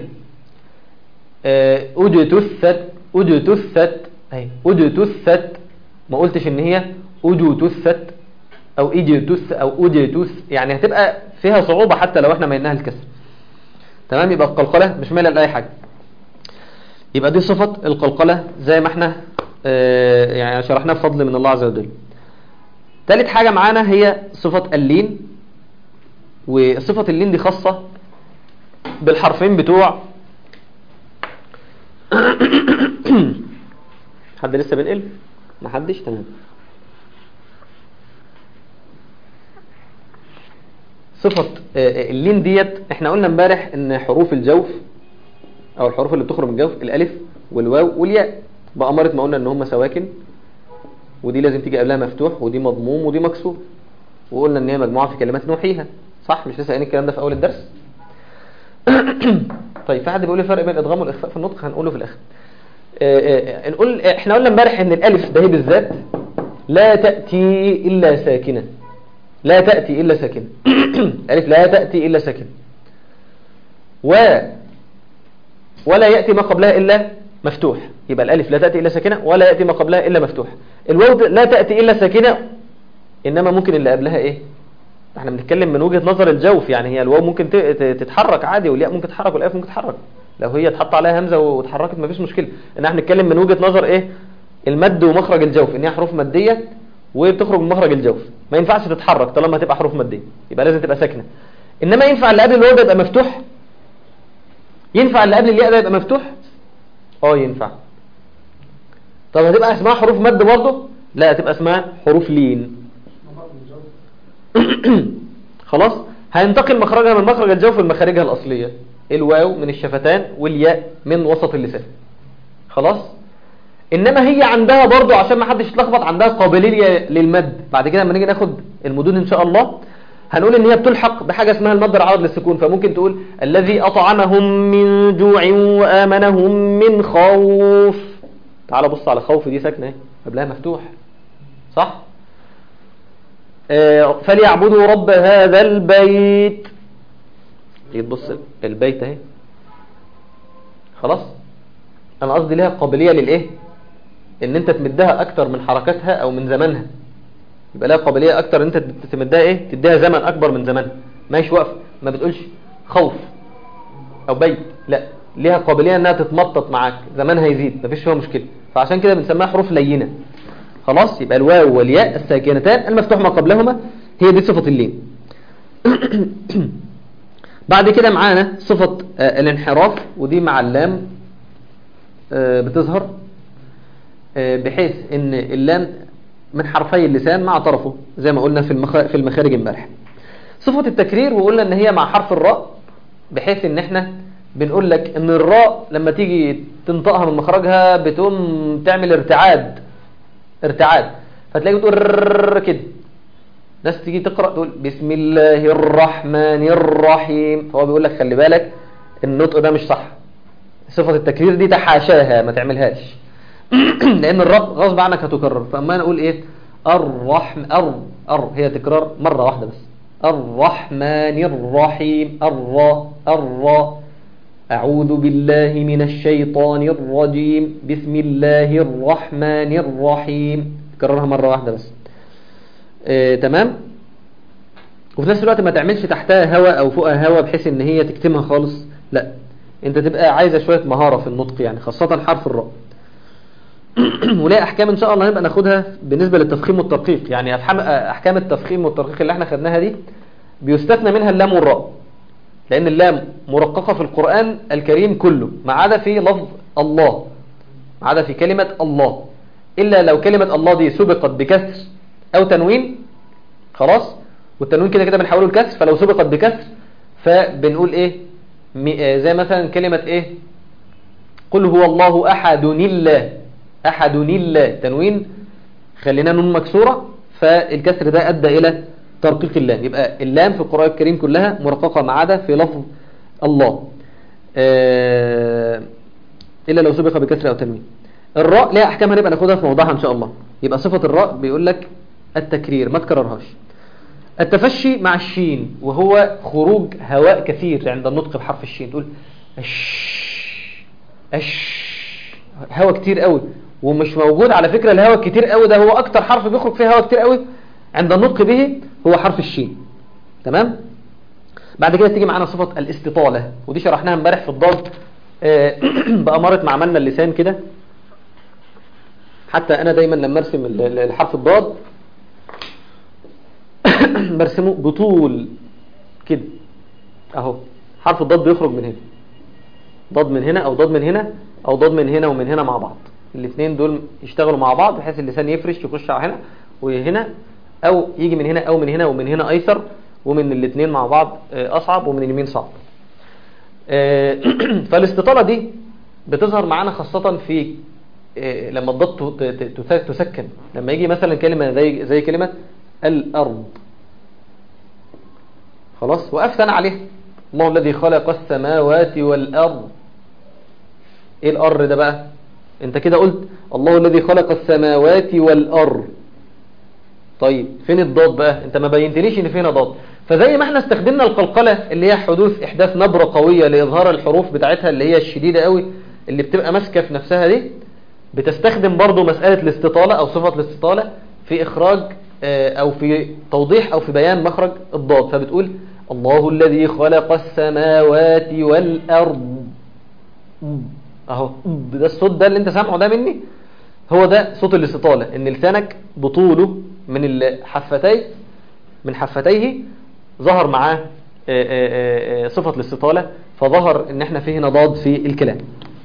أجتثت أجتثت أهي أجتثت ما قلتش إن هي أجتثت أو إجتث أو أجتث يعني هتبقى فيها صعوبة حتى لو احنا ميلناها الكسر تمام يبقى القلقلة مش ميلة لأي حاجة يبقى دي صفة القلقلة زي ما احنا اه يعني شرحناها بفضل من الله عز وجل ثالث حاجة معانا هي صفة اللين وصفة اللين دي خاصة بالحرفين بتوع حد لسه بنقل ما حدش تمام صفة آه، آه، اللين ديت احنا قلنا امبارح ان حروف الجوف او الحروف اللي بتخرج من الجوف الالف والواو والياء بأمارة ما قلنا ان هم سواكن ودي لازم تيجي قبلها مفتوح ودي مضموم ودي مكسور وقلنا ان هي مجموعة في كلمات نوحيها صح مش لسه قايلين الكلام ده في اول الدرس طيب في حد بيقول لي فرق بين الادغام والاخفاء في النطق هنقوله في الاخر آه، آه، نقول احنا قلنا امبارح ان الالف ده هي بالذات لا تأتي الا ساكنة لا تأتي الا ساكنة الف لا تأتي الا ساكنة و ولا يأتي ما قبلها إلا مفتوح يبقى الألف لا تأتي إلا ساكنة ولا يأتي ما قبلها إلا مفتوح الواو لا تأتي إلا ساكنة إنما ممكن اللي قبلها إيه احنا بنتكلم من وجهة نظر الجوف يعني هي الواو ممكن ت- ت- تتحرك عادي والياء ممكن تتحرك والالف ممكن تتحرك لو هي اتحط عليها همزة واتحركت مفيش مشكلة ان احنا بنتكلم من وجهة نظر ايه المد ومخرج الجوف ان هي حروف مادية وبتخرج من مخرج الجوف ما ينفعش تتحرك طالما هتبقى حروف مادية يبقى لازم تبقى ساكنة انما ينفع اللي قبل الواو ده يبقى مفتوح ينفع اللي قبل الياء ده يبقى مفتوح اه ينفع طب هتبقى اسمها حروف مد برضه لا هتبقى اسمها حروف لين مخرج الجو خلاص هينتقل مخرجها من مخرج الجوف لمخارجها الأصلية الواو من الشفتان والياء من وسط اللسان خلاص إنما هي عندها برضو عشان ما حدش يتلخبط عندها قابلية للمد بعد كده لما نيجي ناخد المدود إن شاء الله هنقول إن هي بتلحق بحاجة اسمها المد العارض للسكون فممكن تقول الذي أطعمهم من جوع وآمنهم من خوف تعال بص على خوف دي ساكنة اهي قبلها مفتوح صح آه، فليعبدوا رب هذا البيت تيجي تبص البيت اهي خلاص انا قصدي ليها قابليه للايه ان انت تمدها اكتر من حركاتها او من زمانها يبقى لها قابليه اكتر ان انت تمدها ايه تديها زمن اكبر من زمانها ماشي واقف ما بتقولش خوف او بيت لا ليها قابليه انها تتمطط معاك زمانها يزيد مفيش فيها مشكله فعشان كده بنسميها حروف لينه خلاص يبقى الواو والياء الساكنتان المفتوح ما قبلهما هي دي صفة اللين بعد كده معانا صفة آه، الانحراف ودي مع اللام آه، بتظهر آه، بحيث ان اللام من حرفي اللسان مع طرفه زي ما قلنا في المخ... في المخارج امبارح صفة التكرير وقلنا ان هي مع حرف الراء بحيث ان احنا بنقول لك ان الراء لما تيجي تنطقها من مخرجها بتقوم تعمل ارتعاد ارتعاد فتلاقي بتقول رررر كده ناس تيجي تقرأ تقول بسم الله الرحمن الرحيم فهو بيقول لك خلي بالك النطق ده مش صح صفة التكرير دي تحاشاها ما تعملهاش لأن الرب غصب عنك هتكرر فأما أنا أقول إيه الرحم أر أر هي تكرار مرة واحدة بس الرحمن الرحيم الرا الرا أعوذ بالله من الشيطان الرجيم بسم الله الرحمن الرحيم تكررها مرة واحدة بس آه، تمام وفي نفس الوقت ما تعملش تحتها هواء أو فوقها هواء بحيث إن هي تكتمها خالص لا أنت تبقى عايزة شوية مهارة في النطق يعني خاصة حرف الراء وليه أحكام إن شاء الله هنبقى ناخدها بالنسبة للتفخيم والترقيق يعني أفحام- أحكام التفخيم والترقيق اللي احنا خدناها دي بيستثنى منها اللام والراء لأن اللام مرققة في القرآن الكريم كله ما عدا في لفظ الله ما عدا في كلمة الله إلا لو كلمة الله دي سبقت بكسر أو تنوين خلاص والتنوين كده كده بنحوله لكسر فلو سبقت بكسر فبنقول إيه مي- آه، زي مثلا كلمة إيه قل هو الله أحد الله أحد الله تنوين خلينا نون مكسورة فالكسر ده أدى إلى ترقيق اللام يبقى اللام في القرآن الكريم كلها مرققة ما عدا في لفظ الله آه، إلا لو سبق بكسر أو تنوين الراء ليها أحكام هنبقى ناخدها في موضوعها إن شاء الله يبقى صفة الراء بيقول لك التكرير ما تكررهاش التفشي مع الشين وهو خروج هواء كثير عند النطق بحرف الشين تقول أش أش هواء كتير قوي ومش موجود على فكرة الهواء الكتير قوي ده هو أكتر حرف بيخرج فيه هواء كتير قوي عند النطق به هو حرف الشين تمام بعد كده تيجي معانا صفة الاستطالة ودي شرحناها امبارح في الضاد آه، بأمارة ما عملنا اللسان كده حتى أنا دايما لما أرسم ال- ال- الحرف الضاد برسمه بطول كده أهو حرف الضاد بيخرج من هنا ضاد من هنا أو ضاد من هنا أو ضاد من هنا ومن هنا مع بعض الاثنين دول يشتغلوا مع بعض بحيث اللسان يفرش يخش على هنا وهنا أو يجي من هنا أو من هنا ومن هنا أيسر ومن الاثنين مع بعض آه، اصعب ومن اليمين صعب آه، فالاستطالة دي بتظهر معانا خاصة في آه، لما الضاد ت- ت- ت- تسكن لما يجي مثلا كلمة زي زي كلمة الأرض خلاص وقفت أنا عليه الله الذي خلق السماوات والأرض ايه الأرض ده بقى انت كده قلت الله الذي خلق السماوات والأرض طيب فين الضاد بقى انت ما بينتليش ان فين ضاد فزي ما احنا استخدمنا القلقلة اللي هي حدوث احداث نبرة قوية لإظهار الحروف بتاعتها اللي هي الشديدة قوي اللي بتبقى ماسكة في نفسها دي بتستخدم برضو مسألة الاستطالة او صفة الاستطالة في اخراج آه، او في توضيح او في بيان مخرج الضاد فبتقول الله الذي خلق السماوات والأرض اهو ده الصوت ده اللي انت سامعه ده مني هو ده صوت الاستطالة ان لسانك بطوله من الحفتين من حفتيه ظهر معاه آه، آه، آه، صفة الاستطالة فظهر ان احنا فيه نضاد في الكلام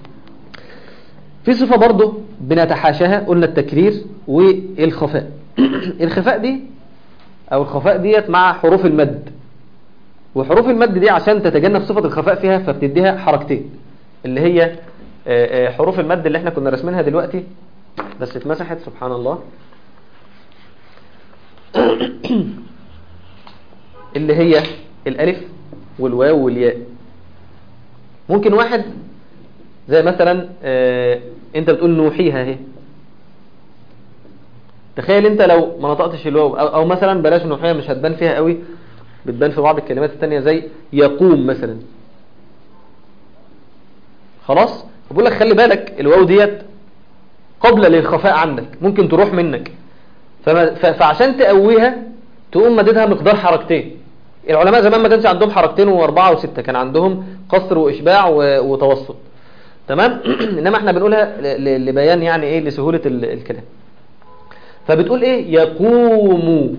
في صفة برضه بنتحاشاها قلنا التكرير والخفاء الخفاء دي او الخفاء ديت مع حروف المد وحروف المد دي عشان تتجنب صفة الخفاء فيها فبتديها حركتين اللي هي آه، آه، حروف المد اللي احنا كنا راسمينها دلوقتي بس اتمسحت سبحان الله اللي هي الالف والواو والياء ممكن واحد زي مثلا آه، انت بتقول نوحيها اهي تخيل انت لو ما نطقتش الواو او, أو مثلا بلاش نوحيها مش هتبان فيها قوي بتبان في بعض الكلمات التانية زي يقوم مثلا خلاص بقول لك خلي بالك الواو ديت قبل للخفاء عندك ممكن تروح منك فما ف- فعشان تقويها تقوم مددها مقدار حركتين العلماء زمان ما كانش عندهم حركتين واربعة وستة كان عندهم قصر واشباع و- وتوسط تمام انما احنا بنقولها ل- ل- لبيان يعني ايه لسهولة ال- الكلام فبتقول ايه يقوم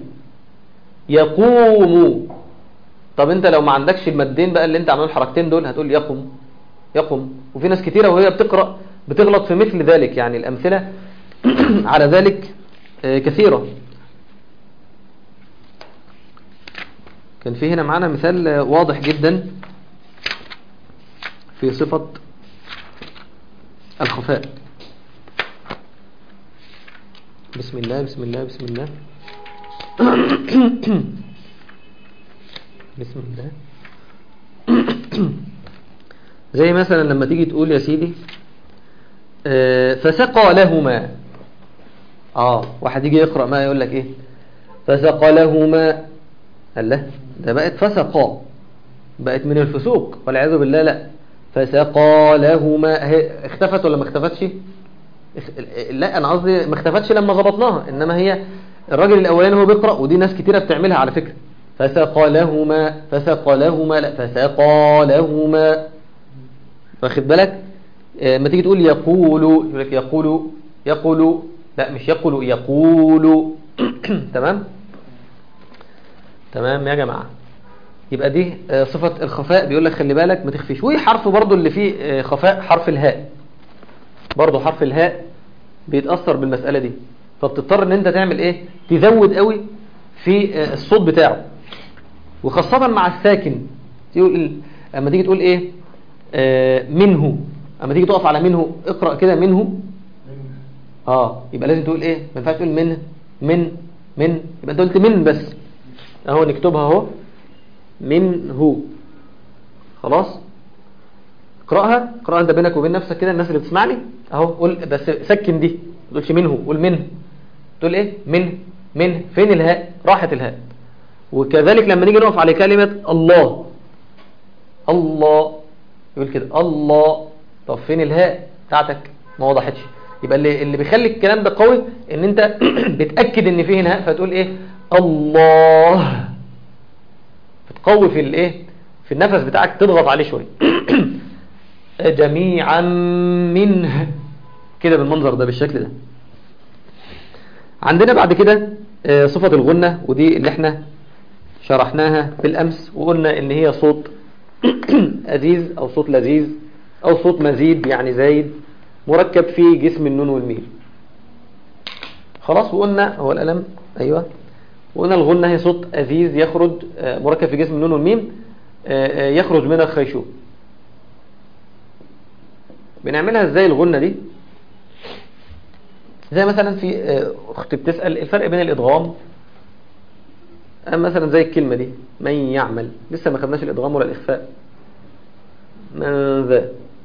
يقوم طب انت لو ما عندكش المدين بقى اللي انت عاملين الحركتين دول هتقول يقم يقم وفي ناس كتيرة وهي بتقرأ بتغلط في مثل ذلك يعني الأمثلة على ذلك آه، كثيرة كان في هنا معانا مثال آه، واضح جدا في صفة الخفاء بسم الله بسم الله بسم الله بسم الله زي مثلا لما تيجي تقول يا سيدي آه، فسقى لهما اه واحد يجي يقرأ ما يقول لك ايه فسقى لهما الله ده بقت فسقى بقت من الفسوق والعياذ بالله لا فسقى لهما هي اختفت ولا ما اختفتش اخ- لا انا قصدي ما اختفتش لما ظبطناها انما هي الراجل الاولاني هو بيقرأ ودي ناس كتيرة بتعملها على فكرة فسقى لهما فسقى لهما لا فسقى لهما واخد بالك آه، ما تيجي تقول يقول يقول لك يقول يقول لا مش يقول يقول تمام تمام يا جماعة يبقى دي آه، صفة الخفاء بيقول لك خلي بالك ما تخفيش وحرف برضو اللي فيه آه، خفاء حرف الهاء برضو حرف الهاء بيتأثر بالمسألة دي فبتضطر ان انت تعمل ايه تزود قوي في آه، الصوت بتاعه وخاصة مع الساكن تقول اما تيجي تقول ايه آه، منه اما تيجي تقف على منه اقرأ كده منه اه يبقى لازم تقول ايه ما ينفعش تقول من من من يبقى انت قلت من بس اهو نكتبها اهو منه خلاص اقراها اقراها انت بينك وبين نفسك كده الناس اللي بتسمعني اهو قول بس سكن دي ما تقولش منه قول منه تقول ايه من من فين الهاء راحت الهاء وكذلك لما نيجي نقف على كلمة الله الله يقول كده الله طب فين الهاء بتاعتك ما وضحتش يبقى اللي اللي بيخلي الكلام ده قوي ان انت بتاكد ان فيه هاء فتقول ايه الله بتقوي في الايه في النفس بتاعك تضغط عليه شويه جميعا منه كده بالمنظر ده بالشكل ده عندنا بعد كده آه، صفة الغنة ودي اللي احنا شرحناها بالأمس وقلنا ان هي صوت أزيز أو صوت لذيذ أو صوت مزيد يعني زايد مركب في جسم النون والميم خلاص وقلنا هو القلم أيوة وقلنا الغنة هي صوت أزيز يخرج آه، مركب في جسم النون والميم آه، آه، يخرج من الخيشوم بنعملها ازاي الغنة دي زي مثلا في آه، اختي بتسأل الفرق بين الادغام آه، مثلا زي الكلمة دي من يعمل لسه ما خدناش الادغام ولا الاخفاء من ذا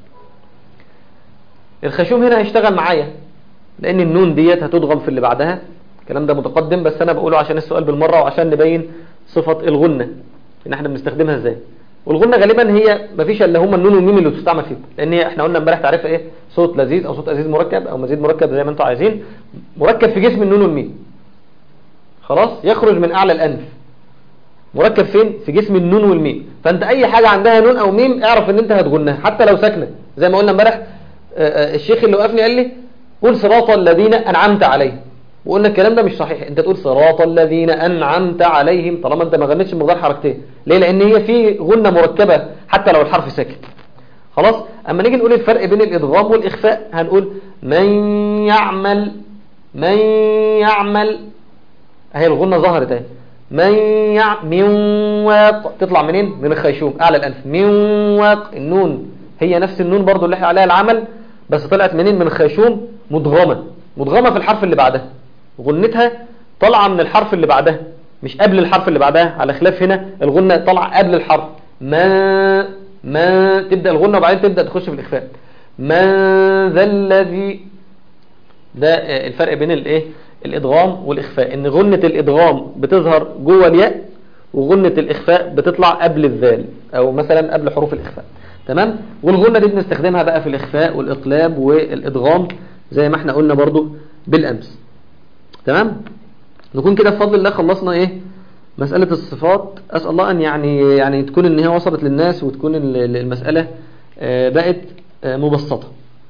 الخشوم هنا هيشتغل معايا لان النون ديت هتدغم في اللي بعدها الكلام ده متقدم بس انا بقوله عشان السؤال بالمرة وعشان نبين صفة الغنة ان احنا بنستخدمها ازاي والغنة غالبا هي مفيش الا هما النون والميم اللي بتستعمل فيهم لان هي احنا قلنا امبارح تعريفها ايه صوت لذيذ او صوت لذيذ مركب او مزيد مركب زي ما انتم عايزين مركب في جسم النون والميم خلاص يخرج من اعلى الانف مركب فين في جسم النون والميم فانت اي حاجة عندها نون او ميم اعرف ان انت هتغنها حتى لو ساكنه زي ما قلنا امبارح آه، آه، الشيخ اللي وقفني قال لي قول صراط الذين انعمت عليهم وقلنا الكلام ده مش صحيح انت تقول صراط الذين انعمت عليهم طالما انت ما غنيتش بمقدار حركتين ليه لان هي في غنة مركبة حتى لو الحرف ساكن خلاص اما نيجي نقول الفرق بين الادغام والاخفاء هنقول من يعمل من يعمل اهي الغنة ظهرت اهي من يع من واق تطلع منين من الخيشوم اعلى الانف من واق النون هي نفس النون برضو اللي احنا عليها العمل بس طلعت منين من الخيشوم مدغمة مدغمة في الحرف اللي بعدها غنتها طالعة من الحرف اللي بعدها مش قبل الحرف اللي بعدها على خلاف هنا الغنة طالعة قبل الحرف ما ما تبدأ الغنة وبعدين تبدأ تخش في الإخفاء من ذا الذي ده آه، الفرق بين الايه الادغام والاخفاء ان غنة الادغام بتظهر جوه الياء وغنة الاخفاء بتطلع قبل الذال او مثلا قبل حروف الاخفاء تمام والغنة دي بنستخدمها بقى في الاخفاء والاقلاب والادغام زي ما احنا قلنا برضو بالامس تمام نكون كده بفضل الله خلصنا ايه مسألة الصفات أسأل الله أن يعني يعني تكون إن هي وصلت للناس وتكون ال- ال- المسألة آه، بقت آه، مبسطة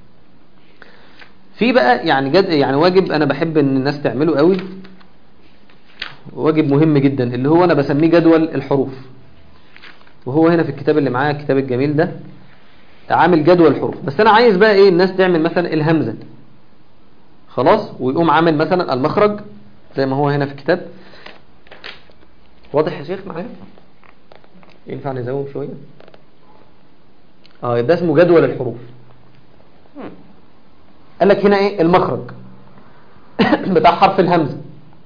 في بقى يعني جد يعني واجب انا بحب ان الناس تعمله قوي واجب مهم جدا اللي هو انا بسميه جدول الحروف وهو هنا في الكتاب اللي معايا الكتاب الجميل ده عامل جدول الحروف بس انا عايز بقى ايه الناس تعمل مثلا الهمزة خلاص ويقوم عامل مثلا المخرج زي ما هو هنا في الكتاب واضح يا شيخ معايا ينفع نزوم شوية اه ده اسمه جدول الحروف قال لك هنا ايه المخرج بتاع حرف الهمزة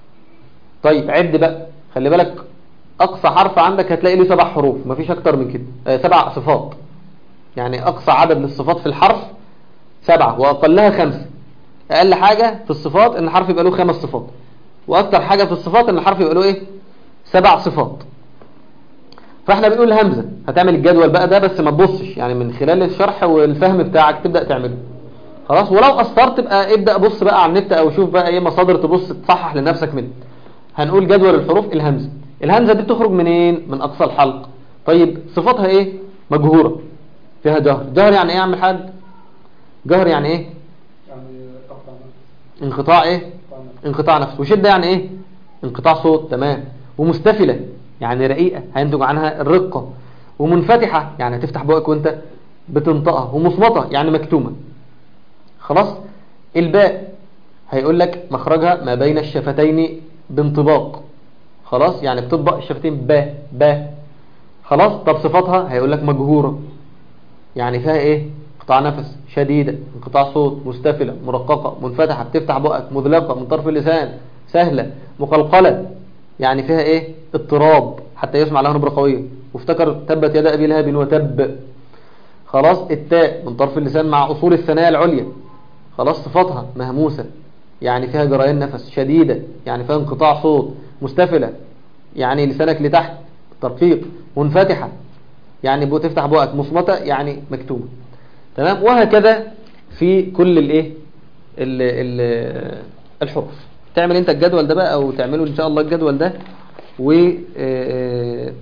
طيب عد بقى خلي بالك اقصى حرف عندك هتلاقي له سبع حروف مفيش اكتر من كده آه سبع صفات يعني اقصى عدد للصفات في الحرف سبعة واقلها خمسة اقل حاجة في الصفات ان الحرف يبقى له خمس صفات واكتر حاجة في الصفات ان الحرف يبقى له ايه سبع صفات فاحنا بنقول همزة هتعمل الجدول بقى ده بس ما تبصش يعني من خلال الشرح والفهم بتاعك تبدأ تعمله خلاص ولو قصرت بقى ابدأ بص بقى على النت او شوف بقى ايه مصادر تبص تصحح لنفسك منه هنقول جدول الحروف الهمزة الهمزة دي بتخرج منين من اقصى الحلق طيب صفاتها ايه مجهورة فيها جهر جهر يعني ايه يا عم الحاج جهر يعني ايه يعني قطع نفس انقطاع ايه قطع نفس انقطاع نفس وشدة يعني ايه انقطاع صوت تمام ومستفلة يعني رقيقة هينتج عنها الرقة ومنفتحة يعني هتفتح بقك وانت بتنطقها ومصمتة يعني مكتومة خلاص الباء هيقول لك مخرجها ما بين الشفتين بانطباق خلاص يعني بتطبق الشفتين با با خلاص طب صفاتها هيقول لك مجهورة يعني فيها ايه انقطاع نفس شديدة انقطاع صوت مستفلة مرققة منفتحة بتفتح بقك مذلقة من طرف اللسان سهلة مقلقلة يعني فيها ايه اضطراب حتى يسمع لها نبرة قوية وافتكر تبت يد ابي لهب وتب خلاص التاء من طرف اللسان مع اصول الثنايا العليا خلاص صفاتها مهموسة يعني فيها جريان نفس شديدة يعني فيها انقطاع صوت مستفلة يعني لسانك لتحت ترقيق منفتحة يعني بو تفتح بقك مصمتة يعني مكتومة تمام وهكذا في كل الايه ال- ال- الحروف تعمل انت الجدول ده بقى او تعمله ان شاء الله الجدول ده و آه، آه،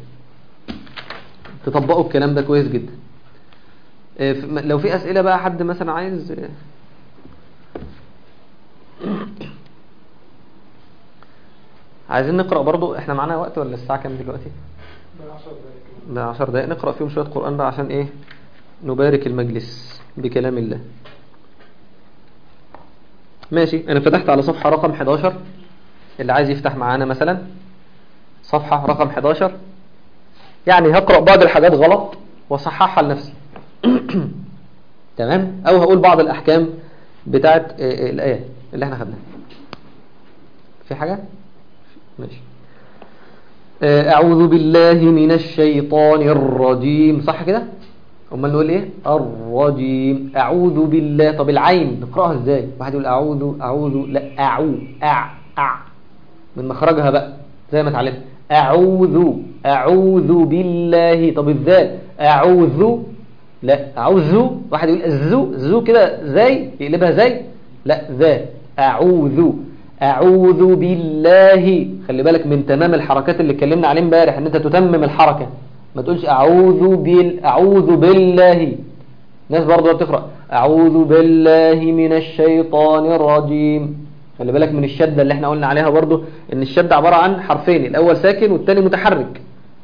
تطبقوا الكلام ده كويس جدا آه، ف- لو في اسئلة بقى حد مثلا عايز آه، عايزين نقرأ برضو احنا معانا وقت ولا الساعة كام دلوقتي ده 10 دقايق كمان ده عشر دقائق نقرأ فيهم شوية قرآن بقى عشان ايه نبارك المجلس بكلام الله ماشي انا فتحت على صفحة رقم 11 اللي عايز يفتح معانا مثلا صفحة رقم 11 يعني هقرأ بعض الحاجات غلط وصححها لنفسي تمام او هقول بعض الاحكام بتاعت آه، الايه اللي احنا خدناها في حاجة ماشي آه، اعوذ بالله من الشيطان الرجيم صح كده امال نقول ايه الرجيم اعوذ بالله طب العين نقراها ازاي واحد يقول اعوذ اعوذ لا اعو اع اع من مخرجها بقى زي ما اتعلمت اعوذ اعوذ بالله طب ازاي اعوذ لا اعوذ واحد يقول الزو الزو كده زي يقلبها زي لا ذا اعوذ اعوذ بالله خلي بالك من تمام الحركات اللي اتكلمنا عليه امبارح ان انت تتمم الحركه ما تقولش اعوذ بال اعوذ بالله ناس برضه بتقرا اعوذ بالله من الشيطان الرجيم خلي بالك من الشده اللي احنا قلنا عليها برضه ان الشده عباره عن حرفين الاول ساكن والثاني متحرك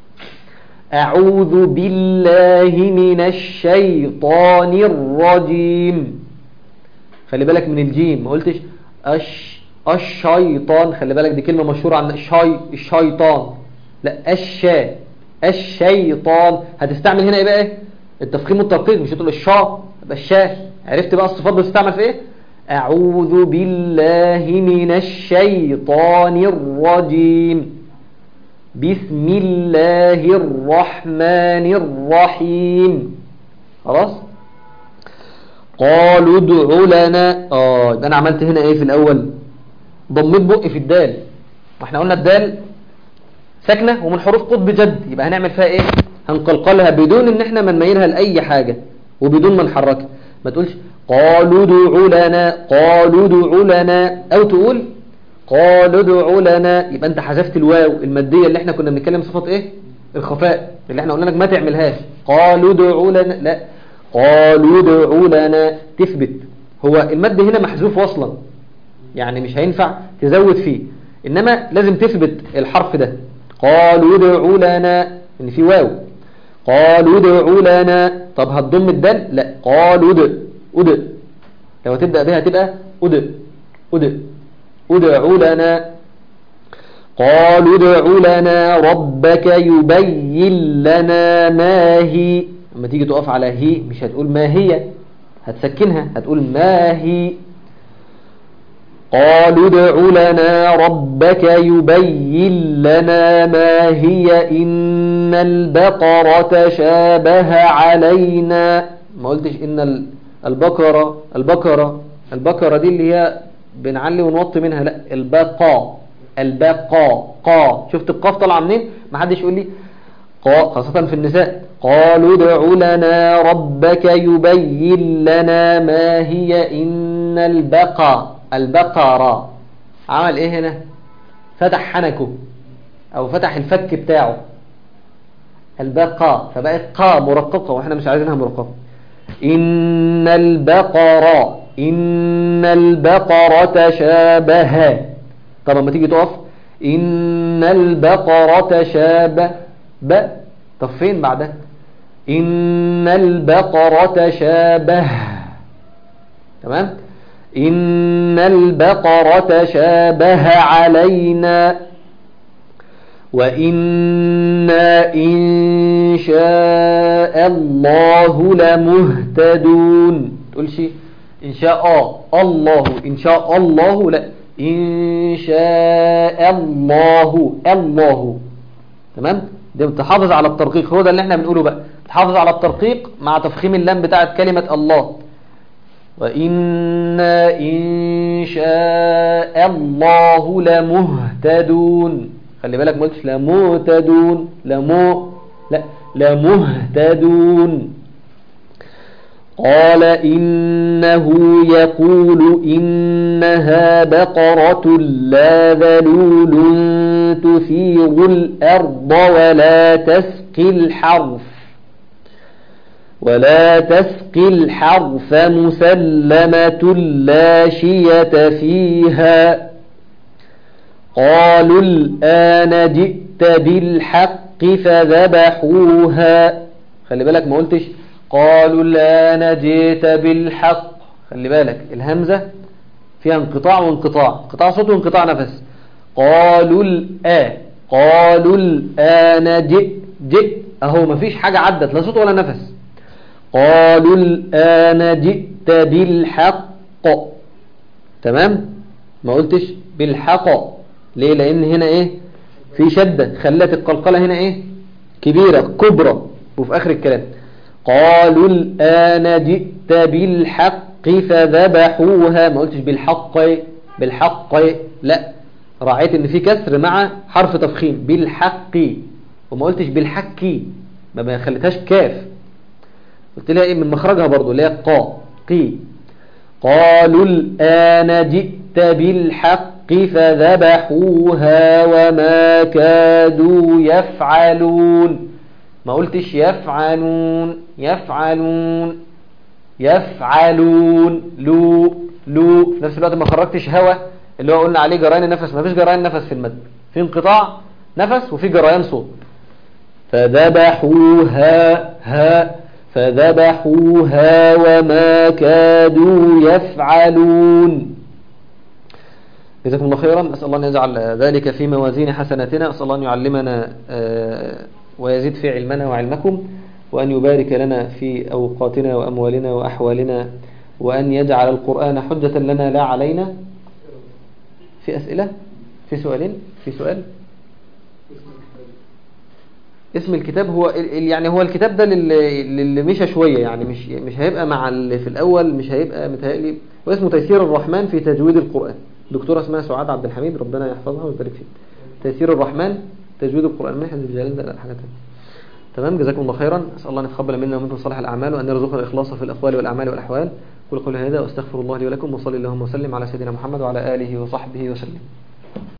أعوذ بالله من الشيطان الرجيم خلي بالك من الجيم ما قلتش أش الشيطان خلي بالك دي كلمة مشهورة عن الشي الشيطان لا الشا الشيطان هتستعمل هنا ايه بقى ايه التفخيم والترقيق مش هتقول الشا يبقى الشا عرفت بقى الصفات بتستعمل في ايه أعوذ بالله من الشيطان الرجيم بسم الله الرحمن الرحيم خلاص قالوا ادع لنا اه يبقى انا عملت هنا ايه في الاول ضميت بقي في الدال واحنا قلنا الدال ساكنه ومن حروف قطب جد يبقى هنعمل فيها ايه هنقلقلها بدون ان احنا ما نميلها لاي حاجه وبدون ما نحركها ما تقولش قالوا ادع لنا قالوا ادع لنا او تقول قالوا ادع لنا يبقى انت حذفت الواو الماديه اللي احنا كنا بنتكلم صفات ايه الخفاء اللي احنا قلنا لك ما تعملهاش قالوا ادع لنا لا قالوا ادع لنا تثبت هو المد هنا محذوف وصلا يعني مش هينفع تزود فيه انما لازم تثبت الحرف ده قالوا ادع لنا ان في واو قالوا ادع لنا طب هتضم الدال لا قالوا ادع ادع لو تبدا بها تبقى ادع ادع ادع لنا قالوا ادع لنا ربك يبين لنا ما هي لما تيجي تقف على هي مش هتقول ما هي هتسكنها هتقول ما هي قالوا ادع لنا ربك يبين لنا ما هي إن البقرة شابه علينا ما قلتش إن ال- البقرة البقرة البقرة دي اللي هي بنعلي ونوطي منها لا البقاء البقاء قا شفت القاف طالعه منين ما حدش يقول لي قا خاصة في النساء قالوا ادع لنا ربك يبين لنا ما هي إن البقى البقرة عمل ايه هنا فتح حنكه او فتح الفك بتاعه البقى فبقت قا مرققة واحنا مش عايزينها مرققة إن البقرة إن البقرة شابه طب لما تيجي تقف إن البقرة شابه ب طب فين بعدها إن البقرة شابه تمام إن البقرة شابه علينا وإنا إن شاء الله لمهتدون تقولش إن شاء الله إن شاء الله لا إن شاء الله الله تمام ده تحافظ على الترقيق هو ده اللي احنا بنقوله بقى تحافظ على الترقيق مع تفخيم اللام بتاعت كلمة الله وإنا إن شاء الله لمهتدون خلي بالك ما قلتش لمهتدون لمو لا لمهتدون قال إنه يقول إنها بقرة لا ذلول تثير الأرض ولا تسقي الحرث ولا تسقي الحرث مسلمة لا شية فيها قالوا الآن جئت بالحق فذبحوها خلي بالك ما قلتش قالوا الآن جئت بالحق خلي بالك الهمزة فيها انقطاع وانقطاع انقطاع صوت وانقطاع نفس قالوا الآ قالوا الآن جئ جئ أهو مفيش حاجة عدت لا صوت ولا نفس قالوا الآن جئت بالحق تمام ما قلتش بالحق ليه لأن هنا إيه في شدة خلت القلقلة هنا إيه كبيرة كبرى وفي آخر الكلام قالوا الآن جئت بالحق فذبحوها ما قلتش بالحق بالحق لا راعيت ان في كسر مع حرف تفخيم بالحق وما قلتش بالحق ما ما خليتهاش كاف قلت لها ايه من مخرجها برضو اللي هي قا قي قالوا الآن جئت بالحق فذبحوها وما كادوا يفعلون ما قلتش يفعلون يفعلون يفعلون لو لو في نفس الوقت ما خرجتش هوا اللي هو قلنا عليه جريان النفس ما فيش جريان نفس في المد في انقطاع نفس وفي جريان صوت فذبحوها ها فذبحوها وما كادوا يفعلون جزاكم الله خيرا أسأل الله أن يجعل ذلك في موازين حسناتنا أسأل الله أن يعلمنا آه، ويزيد في علمنا وعلمكم وأن يبارك لنا في أوقاتنا وأموالنا وأحوالنا وأن يجعل القرآن حجة لنا لا علينا في أسئلة في سؤالين في سؤال اسم الكتاب هو ال- ال- يعني هو الكتاب ده للي, للي مشى شوية يعني مش مش هيبقى مع اللي في الأول مش هيبقى متهيألي واسمه تيسير الرحمن في تجويد القرآن دكتورة اسمها سعاد عبد الحميد ربنا يحفظها ويبارك فيها تيسير الرحمن تجويد القرآن ما حد الجلال ده لا حاجة تانية تمام جزاكم الله خيرا أسأل الله أن يتقبل منا ومنكم صالح الأعمال وأن يرزقنا الإخلاص في الأقوال والأعمال والأحوال قل قولي هذا وأستغفر الله لي ولكم وصلي اللهم وسلم على سيدنا محمد وعلى آله وصحبه وسلم